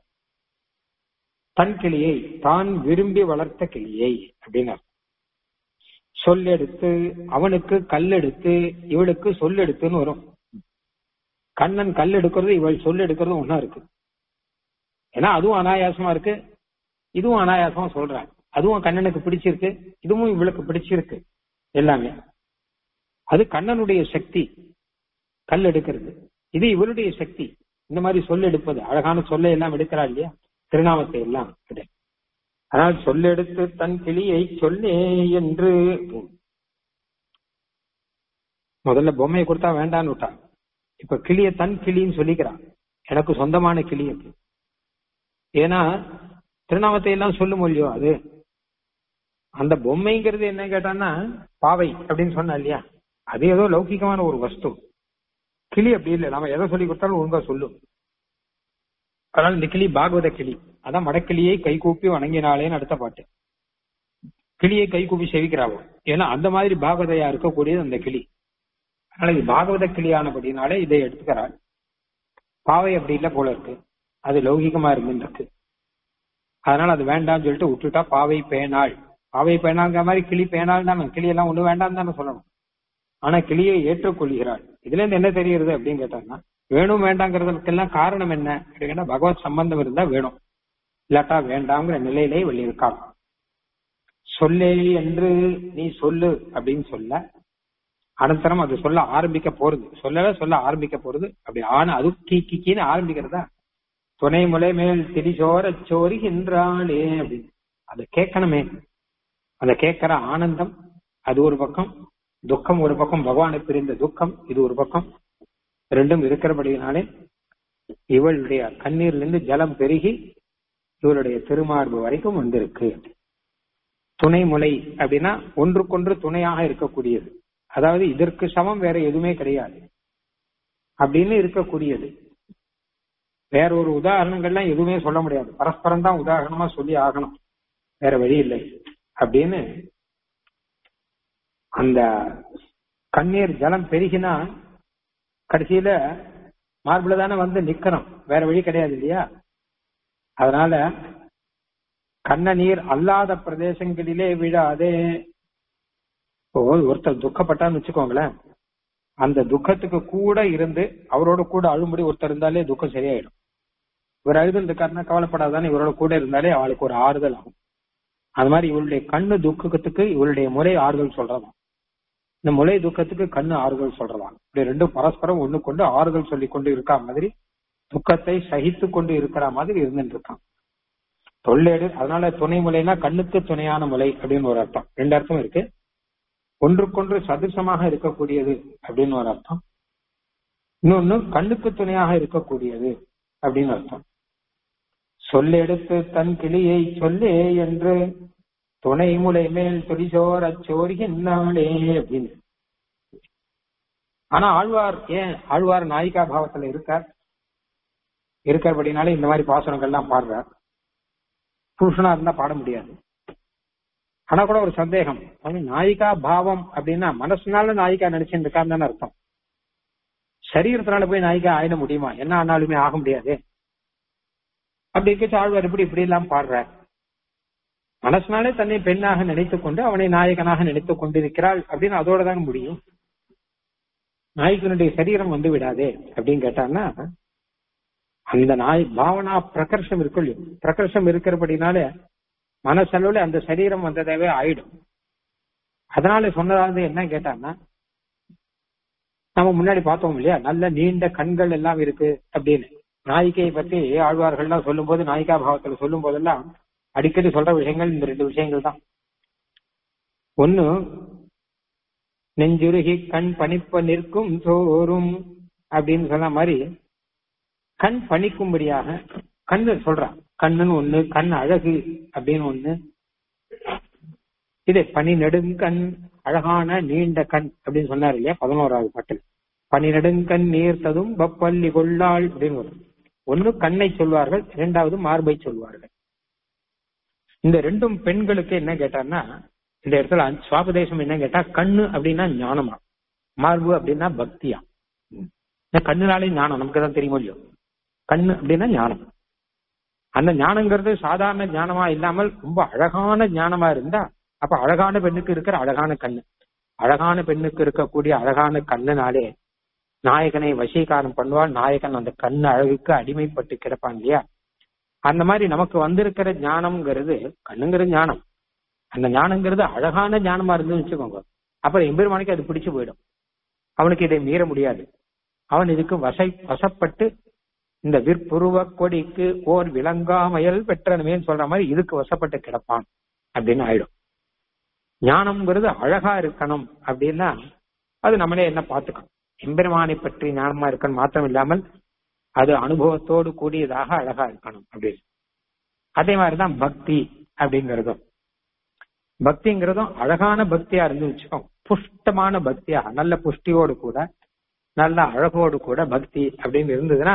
தன் கிளியை தான் விரும்பி வளர்த்த கிளியை அப்படின்னு அர்த்தம் சொல் எடுத்து அவனுக்கு கல் எடுத்து இவளுக்கு சொல் எடுத்துன்னு வரும் கண்ணன் கல் எடுக்கிறது இவள் சொல் எடுக்கிறது ஒன்னா இருக்கு ஏன்னா அதுவும் அனாயாசமா இருக்கு இதுவும் அனாயாசமா சொல்றாங்க அதுவும் கண்ணனுக்கு பிடிச்சிருக்கு இதுவும் இவளுக்கு பிடிச்சிருக்கு எல்லாமே அது கண்ணனுடைய சக்தி கல் எடுக்கிறது இது இவருடைய சக்தி இந்த மாதிரி சொல் எடுப்பது அழகான சொல்லை எல்லாம் எடுக்கிறா இல்லையா திருநாமத்தை எல்லாம் ஆனால் சொல்லெடுத்து தன் கிளியை சொல்லே என்று முதல்ல பொம்மையை கொடுத்தா வேண்டான்னு விட்டான் இப்ப கிளிய தன் கிளின்னு சொல்லிக்கிறான் எனக்கு சொந்தமான கிளி அது ஏன்னா திருநாமத்தை எல்லாம் சொல்லும் இல்லையோ அது அந்த பொம்மைங்கிறது என்ன கேட்டான்னா பாவை அப்படின்னு சொன்னா இல்லையா அது ஏதோ லௌகிகமான ஒரு வஸ்து கிளி அப்படி இல்லை நாம எதை சொல்லி கொடுத்தாலும் ஒழுங்கா சொல்லும் அதனால இந்த கிளி பாகவத கிளி அதான் மடக்கிளியை கை கூப்பி வணங்கினாலேன்னு அடுத்த பாட்டு கிளியை கை கூப்பி செவிக்கிறாவோ ஏன்னா அந்த மாதிரி பாகவதையா இருக்கக்கூடியது அந்த கிளி அதனால இது பாகவத கிளியானபடினாலே இதை எடுத்துக்கிறாள் பாவை அப்படி இல்லை போல இருக்கு அது லௌகிகமா இருந்துருக்கு அதனால அது வேண்டாம்னு சொல்லிட்டு விட்டுட்டா பாவை பேனாள் பாவை பேனாங்கிற மாதிரி கிளி பேனாள் தானே கிளி எல்லாம் ஒண்ணு வேண்டாம் தானே சொல்லணும் ஆனா கிளியை ஏற்றுக்கொள்கிறாள் இதுல இருந்து என்ன தெரிகிறது அப்படின்னு கேட்டாங்கன்னா வேணும் வேண்டாங்கிறதுக்கெல்லாம் காரணம் என்ன அப்படின்னா பகவத் சம்பந்தம் இருந்தா வேணும் இல்லாட்டா வேண்டாங்கிற நிலையிலே வெளியிருக்காள் சொல்லே என்று நீ சொல்லு அப்படின்னு சொல்ல அனந்தரம் அது சொல்ல ஆரம்பிக்க போறது சொல்லவே சொல்ல ஆரம்பிக்க போறது அப்படி ஆன அது கீ கீன்னு ஆரம்பிக்கிறதா துணை முலை மேல் திரிசோர சோறுகின்றாளே அப்படின்னு அதை கேட்கணுமே அதை கேட்கிற ஆனந்தம் அது ஒரு பக்கம் துக்கம் ஒரு பக்கம் பகவானை பிரிந்த துக்கம் இது ஒரு பக்கம் ரெண்டும் இருக்கிறபடியினாலே இவளுடைய கண்ணீர்லேருந்து ஜலம் பெருகி இவளுடைய திருமார்பு வரைக்கும் வந்திருக்கு துணை முலை அப்படின்னா ஒன்றுக்கொன்று துணையாக இருக்கக்கூடியது அதாவது இதற்கு சமம் வேற எதுவுமே கிடையாது அப்படின்னு இருக்கக்கூடியது வேற ஒரு உதாரணங்கள்லாம் எதுவுமே சொல்ல முடியாது பரஸ்பரம் தான் உதாரணமா சொல்லி ஆகணும் வேற வழி இல்லை அப்படின்னு அந்த கண்ணீர் ஜலம் பெருகினா கடைசியில மார்பிள தானே வந்து நிக்கணும் வேற வழி கிடையாது இல்லையா அதனால கண்ண நீர் அல்லாத பிரதேசங்களிலே விழாதே இப்போ ஒருத்தர் துக்கப்பட்டான்னு வச்சுக்கோங்களேன் அந்த துக்கத்துக்கு கூட இருந்து அவரோட கூட அழும்படி ஒருத்தர் இருந்தாலே துக்கம் சரியாயிடும் இவர் அழுது இருக்காருன்னா கவலைப்படாதானே இவரோட கூட இருந்தாலே அவளுக்கு ஒரு ஆறுதல் ஆகும் அது மாதிரி இவளுடைய கண்ணு துக்கத்துக்கு இவளுடைய முறை ஆறுதல் சொல்றதாம் இந்த முலை துக்கத்துக்கு கண்ணு ஆறுதல் சொல்றதாம் இப்படி ரெண்டும் பரஸ்பரம் ஒண்ணு கொண்டு ஆறுதல் சொல்லி கொண்டு இருக்கா மாதிரி துக்கத்தை சகித்து கொண்டு இருக்கிற மாதிரி இருந்துட்டு இருக்கான் தொல்லேடு அதனால துணை முலைனா கண்ணுக்கு துணையான முலை அப்படின்னு ஒரு அர்த்தம் ரெண்டு அர்த்தம் இருக்கு ஒன்றுக்கொன்று சதுசமாக இருக்கக்கூடியது அப்படின்னு ஒரு அர்த்தம் இன்னொன்னு கண்ணுக்கு துணையாக இருக்கக்கூடியது அப்படின்னு அர்த்தம் சொல்லெடுத்து தன் கிளியை சொல்லே என்று துணை முலை மேல் துடிசோர் அச்சோறுகின்றாளே அப்படின்னு ஆனா ஆழ்வார் ஏன் ஆழ்வார் நாயிகா பாவத்துல இருக்கார் இருக்கிறபடினால இந்த மாதிரி பாசுரங்கள்லாம் பாடுறார் புருஷனா இருந்தா பாட முடியாது ஆனா கூட ஒரு சந்தேகம் அது நாயிகா பாவம் அப்படின்னா மனசுனால நாயிகா நினைச்சுட்டு இருக்கான்னு தானே அர்த்தம் சரீரத்தினால போய் நாயிகா ஆயிட முடியுமா என்ன ஆனாலுமே ஆக முடியாது அப்படி இருக்க ஆழ்வார் இப்படி இப்படி எல்லாம் பாடுறார் மனசுனாலே தன்னை பெண்ணாக நினைத்துக் கொண்டு அவனை நாயகனாக நினைத்துக் கொண்டிருக்கிறாள் அப்படின்னு அதோட தாங்க முடியும் நாயகனுடைய சரீரம் வந்து விடாதே அப்படின்னு கேட்டான்னா அந்த நாய் பாவனா பிரகர்ஷம் இருக்கும் இல்லையோ பிரகர்ஷம் இருக்கிறபடினால மனசளவுல அந்த சரீரம் வந்ததாவே ஆயிடும் அதனால சொன்னதாவது என்ன கேட்டான்னா நம்ம முன்னாடி பார்த்தோம் இல்லையா நல்ல நீண்ட கண்கள் எல்லாம் இருக்கு அப்படின்னு நாயிகையை பத்தி ஆழ்வார்கள்லாம் சொல்லும் போது நாயிகா பாவத்துல சொல்லும் போதெல்லாம் அடிக்கடி சொல்ற விஷயங்கள் இந்த ரெண்டு விஷயங்கள் தான் ஒன்னு நெஞ்சுருகி கண் பணிப்ப நிற்கும் தோறும் அப்படின்னு சொன்ன மாதிரி கண் பணிக்கும்படியாக கண்ணு சொல்றான் கண்ணுன்னு ஒண்ணு கண் அழகு அப்படின்னு ஒண்ணு இது பனி நெடுங்கண் அழகான நீண்ட கண் அப்படின்னு சொன்னார் இல்லையா பதினோராவது பாட்டில் பனி நெடுங்கண் நீர்த்ததும் பப்பள்ளி கொள்ளாள் அப்படின்னு வரும் ஒன்னு கண்ணை சொல்வார்கள் இரண்டாவது மார்பை சொல்வார்கள் இந்த ரெண்டும் பெண்களுக்கு என்ன கேட்டான்னா இந்த இடத்துல சுவாபதேசம் என்ன கேட்டா கண்ணு அப்படின்னா ஞானமா மார்பு அப்படின்னா பக்தியா கண்ணுனாலே ஞானம் நமக்கு தான் தெரியுமோ இல்லையோ கண்ணு அப்படின்னா ஞானம் அந்த ஞானங்கிறது சாதாரண ஞானமா இல்லாமல் ரொம்ப அழகான ஞானமா இருந்தா அப்ப அழகான பெண்ணுக்கு இருக்கிற அழகான கண்ணு அழகான பெண்ணுக்கு இருக்கக்கூடிய அழகான கண்ணுனாலே நாயகனை வசீகாரம் பண்ணுவாள் நாயகன் அந்த கண் அழகுக்கு அடிமைப்பட்டு கிடப்பான் இல்லையா அந்த மாதிரி நமக்கு வந்திருக்கிற ஞானம்ங்கிறது கண்ணுங்கிறது ஞானம் அந்த ஞானங்கிறது அழகான ஞானமா இருந்து வச்சுக்கோங்க அப்புறம் எம்பெருமானுக்கு அது பிடிச்சு போயிடும் அவனுக்கு இதை மீற முடியாது அவன் இதுக்கு வசை வசப்பட்டு இந்த விற்புருவ கொடிக்கு ஓர் விளங்காமயல் பெற்றனுமேன்னு சொல்ற மாதிரி இதுக்கு வசப்பட்டு கிடப்பான் அப்படின்னு ஆயிடும் ஞானம்ங்கிறது அழகா இருக்கணும் அப்படின்னா அது நம்மளே என்ன பார்த்துக்கணும் எம்பெருமானை பற்றி ஞானமா இருக்கணும் மாத்திரம் இல்லாமல் அது அனுபவத்தோடு கூடியதாக அழகா இருக்கணும் அப்படின்னு அதே மாதிரிதான் பக்தி அப்படிங்கிறதும் பக்திங்கிறதும் அழகான பக்தியா இருந்து வச்சுக்கோம் புஷ்டமான பக்தியா நல்ல புஷ்டியோடு கூட நல்ல அழகோடு கூட பக்தி அப்படின்னு இருந்ததுன்னா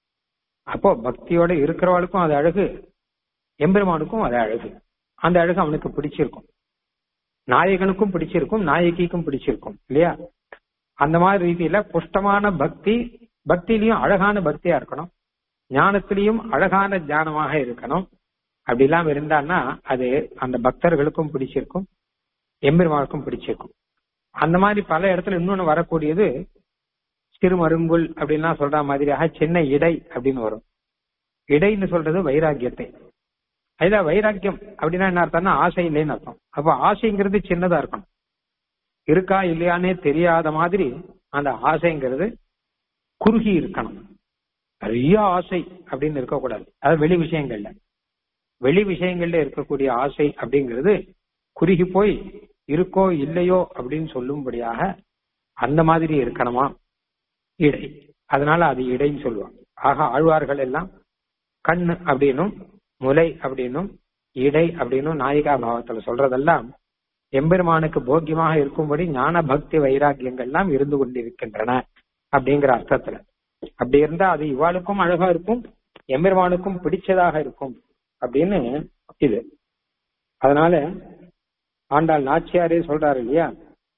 அப்போ பக்தியோட இருக்கிறவளுக்கும் அது அழகு எம்பெருமானுக்கும் அது அழகு அந்த அழகு அவனுக்கு பிடிச்சிருக்கும் நாயகனுக்கும் பிடிச்சிருக்கும் நாயகிக்கும் பிடிச்சிருக்கும் இல்லையா அந்த மாதிரி ரீதியில புஷ்டமான பக்தி பக்தியிலையும் அழகான பக்தியா இருக்கணும் ஞானத்திலையும் அழகான ஞானமாக இருக்கணும் அப்படி இல்லாம இருந்தான்னா அது அந்த பக்தர்களுக்கும் பிடிச்சிருக்கும் எம்பெருமானுக்கும் பிடிச்சிருக்கும் அந்த மாதிரி பல இடத்துல இன்னொன்னு வரக்கூடியது சிறுமருங்குல் அப்படின்லாம் சொல்ற மாதிரியாக சின்ன இடை அப்படின்னு வரும் இடைன்னு சொல்றது வைராக்கியத்தை அதுதான் வைராக்கியம் அப்படின்னா என்ன அர்த்தம்னா ஆசை இல்லைன்னு அர்த்தம் அப்ப ஆசைங்கிறது சின்னதா இருக்கணும் இருக்கா இல்லையானே தெரியாத மாதிரி அந்த ஆசைங்கிறது குறுகி இருக்கணும் நிறைய ஆசை அப்படின்னு இருக்கக்கூடாது அது வெளி விஷயங்கள்ல வெளி விஷயங்கள்ல இருக்கக்கூடிய ஆசை அப்படிங்கிறது குறுகி போய் இருக்கோ இல்லையோ அப்படின்னு சொல்லும்படியாக அந்த மாதிரி இருக்கணுமா இடை அதனால அது இடைன்னு சொல்லுவாங்க ஆக ஆழ்வார்கள் எல்லாம் கண் அப்படின்னும் முலை அப்படின்னும் இடை அப்படின்னும் நாயிகா பாவத்துல சொல்றதெல்லாம் எம்பெருமானுக்கு போக்கியமாக இருக்கும்படி ஞான பக்தி வைராக்கியங்கள்லாம் இருந்து கொண்டிருக்கின்றன அப்படிங்கிற அர்த்தத்துல அப்படி இருந்தா அது இவாளுக்கும் அழகா இருக்கும் எம்பெருமானுக்கும் பிடிச்சதாக இருக்கும் அப்படின்னு இது அதனால ஆண்டாள் நாச்சியாரே சொல்றாரு இல்லையா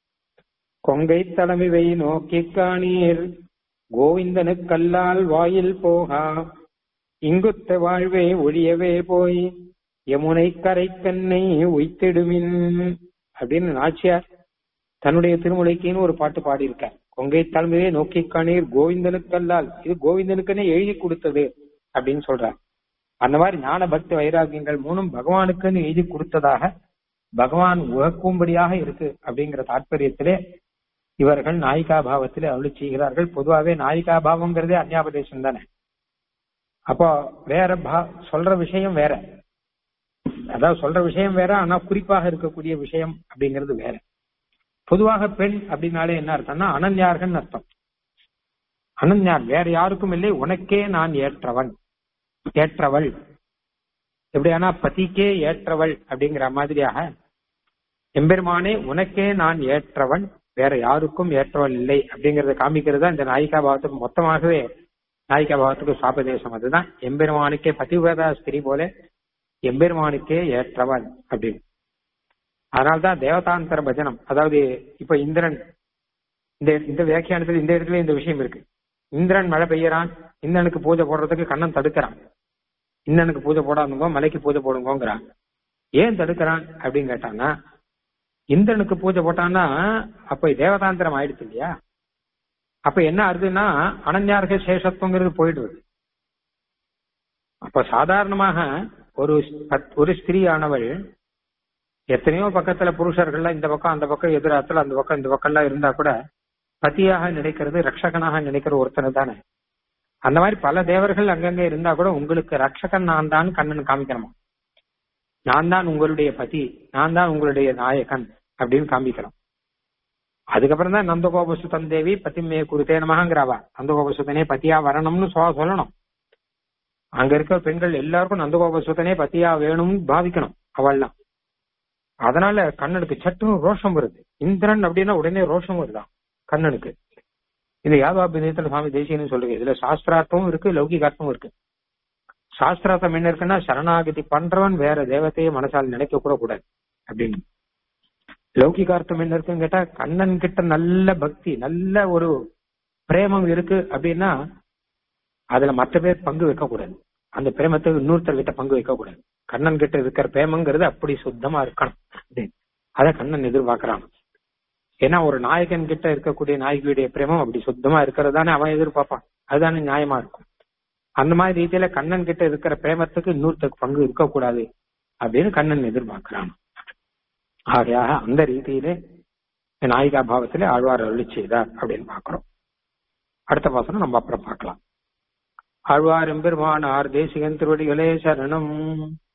கொங்கை தலைமைவை நோக்கி காணீர் கோவிந்தனுக்கல்லால் வாயில் போகா இங்குத்த வாழ்வே ஒழியவே போய் யமுனை கரைக்கண்ணை உய்த்திடுமின் அப்படின்னு நாச்சியார் தன்னுடைய திருமுலைக்குன்னு ஒரு பாட்டு பாடியிருக்கார் கொங்கை தலைமையை நோக்கி காணீர் கோவிந்தனுக்கல்லால் இது கோவிந்தனுக்குன்னே எழுதி கொடுத்தது அப்படின்னு சொல்றார் அந்த மாதிரி ஞான பக்தி வைராகியங்கள் மூணும் பகவானுக்குன்னு எழுதி கொடுத்ததாக பகவான் உகக்கும்படியாக இருக்கு அப்படிங்கிற தாற்பயத்திலே இவர்கள் நாயிகா பாவத்திலே அருளி செய்கிறார்கள் பொதுவாகவே நாயிகா பாவம்ங்கிறதே அந்யாபதேசம் தானே அப்போ வேற பா சொல்ற விஷயம் வேற அதாவது சொல்ற விஷயம் வேற ஆனா குறிப்பாக இருக்கக்கூடிய விஷயம் அப்படிங்கிறது வேற பொதுவாக பெண் அப்படின்னாலே என்ன அர்த்தம்னா அனன்யார்கள் அர்த்தம் அனன்யார் வேற யாருக்கும் இல்லை உனக்கே நான் ஏற்றவன் ஏற்றவள் எப்படியானா பதிக்கே ஏற்றவள் அப்படிங்கிற மாதிரியாக எம்பெருமானே உனக்கே நான் ஏற்றவன் வேற யாருக்கும் ஏற்றவள் இல்லை அப்படிங்கறத காமிக்கிறது தான் இந்த நாயிகா பாவத்துக்கு மொத்தமாகவே நாயிகா பாவத்துக்கு சாபதேசம் அதுதான் எம்பெருமானுக்கே பதிவிரதா ஸ்திரீ போல எம்பெருமானுக்கே ஏற்றவன் அப்படின்னு அதனால்தான் தேவதாந்தர பஜனம் அதாவது இப்ப இந்திரன் இந்த இந்த வியாக்கியானத்தில் இந்த இடத்துல இந்த விஷயம் இருக்கு இந்திரன் மழை பெய்யறான் இந்திரனுக்கு பூஜை போடுறதுக்கு கண்ணன் தடுக்கிறான் இந்திரனுக்கு பூஜை போடாதுங்கோ மலைக்கு பூஜை போடுங்கோங்கிறான் ஏன் தடுக்கிறான் அப்படின்னு கேட்டான்னா இந்திரனுக்கு பூஜை போட்டான்னா அப்ப தேவதாந்திரம் ஆயிடுச்சு இல்லையா அப்ப என்ன ஆகுதுன்னா அனன்யார்க சேஷத்துவங்கிறது போயிடுது அப்ப சாதாரணமாக ஒரு பத்- ஒரு ஸ்திரீ ஆனவள் எத்தனையோ பக்கத்துல புருஷர்கள்லாம் இந்த பக்கம் அந்த பக்கம் எதிராத்துல அந்த பக்கம் இந்த பக்கம்லாம் இருந்தா கூட பத்தியாக நினைக்கிறது ரட்சகனாக நினைக்கிற ஒருத்தனை தானே அந்த மாதிரி பல தேவர்கள் அங்கங்க இருந்தா கூட உங்களுக்கு ரட்சகன் நான் தான் கண்ணன் காமிக்கணுமா நான் தான் உங்களுடைய பதி நான் தான் உங்களுடைய நாயகன் அப்படின்னு காமிக்கிறோம் அதுக்கப்புறம் தான் நந்தகோபசுதன் தேவி பத்திமே குருத்தே நமகாங்கிறாவா நந்தகோபசுதனே பத்தியா வரணும்னு சொ- சொல்லணும் அங்க இருக்க பெண்கள் எல்லாருக்கும் நந்தகோபசுதனே பத்தியா வேணும்னு பாவிக்கணும் அவள்லாம் அதனால கண்ணனுக்கு சட்டுன்னு ரோஷம் வருது இந்திரன் அப்படின்னா உடனே ரோஷம் வருதான் கண்ணனுக்கு இது யாதவாபிநயத்துல சுவாமி தேசியன்னு சொல்லுங்க இதுல சாஸ்திரார்த்தமும் இருக்கு லௌகிகார்த்தமும் இருக்கு சாஸ்திரார்த்தம் என்ன இருக்குன்னா சரணாகதி பண்றவன் வேற தேவத்தையே மனசால் நினைக்க கூட கூடாது அப்படின்னு லௌகிகார்த்தம் என்ன இருக்குன்னு கேட்டா கண்ணன் கிட்ட நல்ல பக்தி நல்ல ஒரு பிரேமம் இருக்கு அப்படின்னா அதுல மற்ற பேர் பங்கு வைக்க கூடாது அந்த பிரேமத்தை இன்னொருத்தர் கிட்ட பங்கு வைக்க கூடாது கண்ணன் கிட்ட இருக்கிற பிரேமங்கிறது அப்படி சுத்தமா இருக்கணும் அப்படின்னு. அத கண்ணன் எதிர்பார்க்கறான் ஏன்னா ஒரு நாயகன் கிட்ட இருக்கக்கூடிய நாயகியுடைய பிரேமம் அப்படி சுத்தமா இருக்கிறது தானே அவன் எதிர்பார்ப்பான் அதுதானே நியாயமா இருக்கும் அந்த மாதிரி ரீதியில கண்ணன் கிட்ட இருக்கிற பிரேமத்துக்கு இன்னொருத்தருக்கு பங்கு இருக்கக்கூடாது அப்படின்னு கண்ணன் எதிர்பார்க்கிறான் ஆகையாக அந்த ரீதியிலே நாயிகா பாவத்திலே ஆழ்வார் அருளி செய்தார் அப்படின்னு பாக்குறோம் அடுத்த பாசனம் நம்ம அப்புறம் பார்க்கலாம் ஆழ்வார் எம்பெருமானார் தேசிகன் திருவடிகளே சரணம்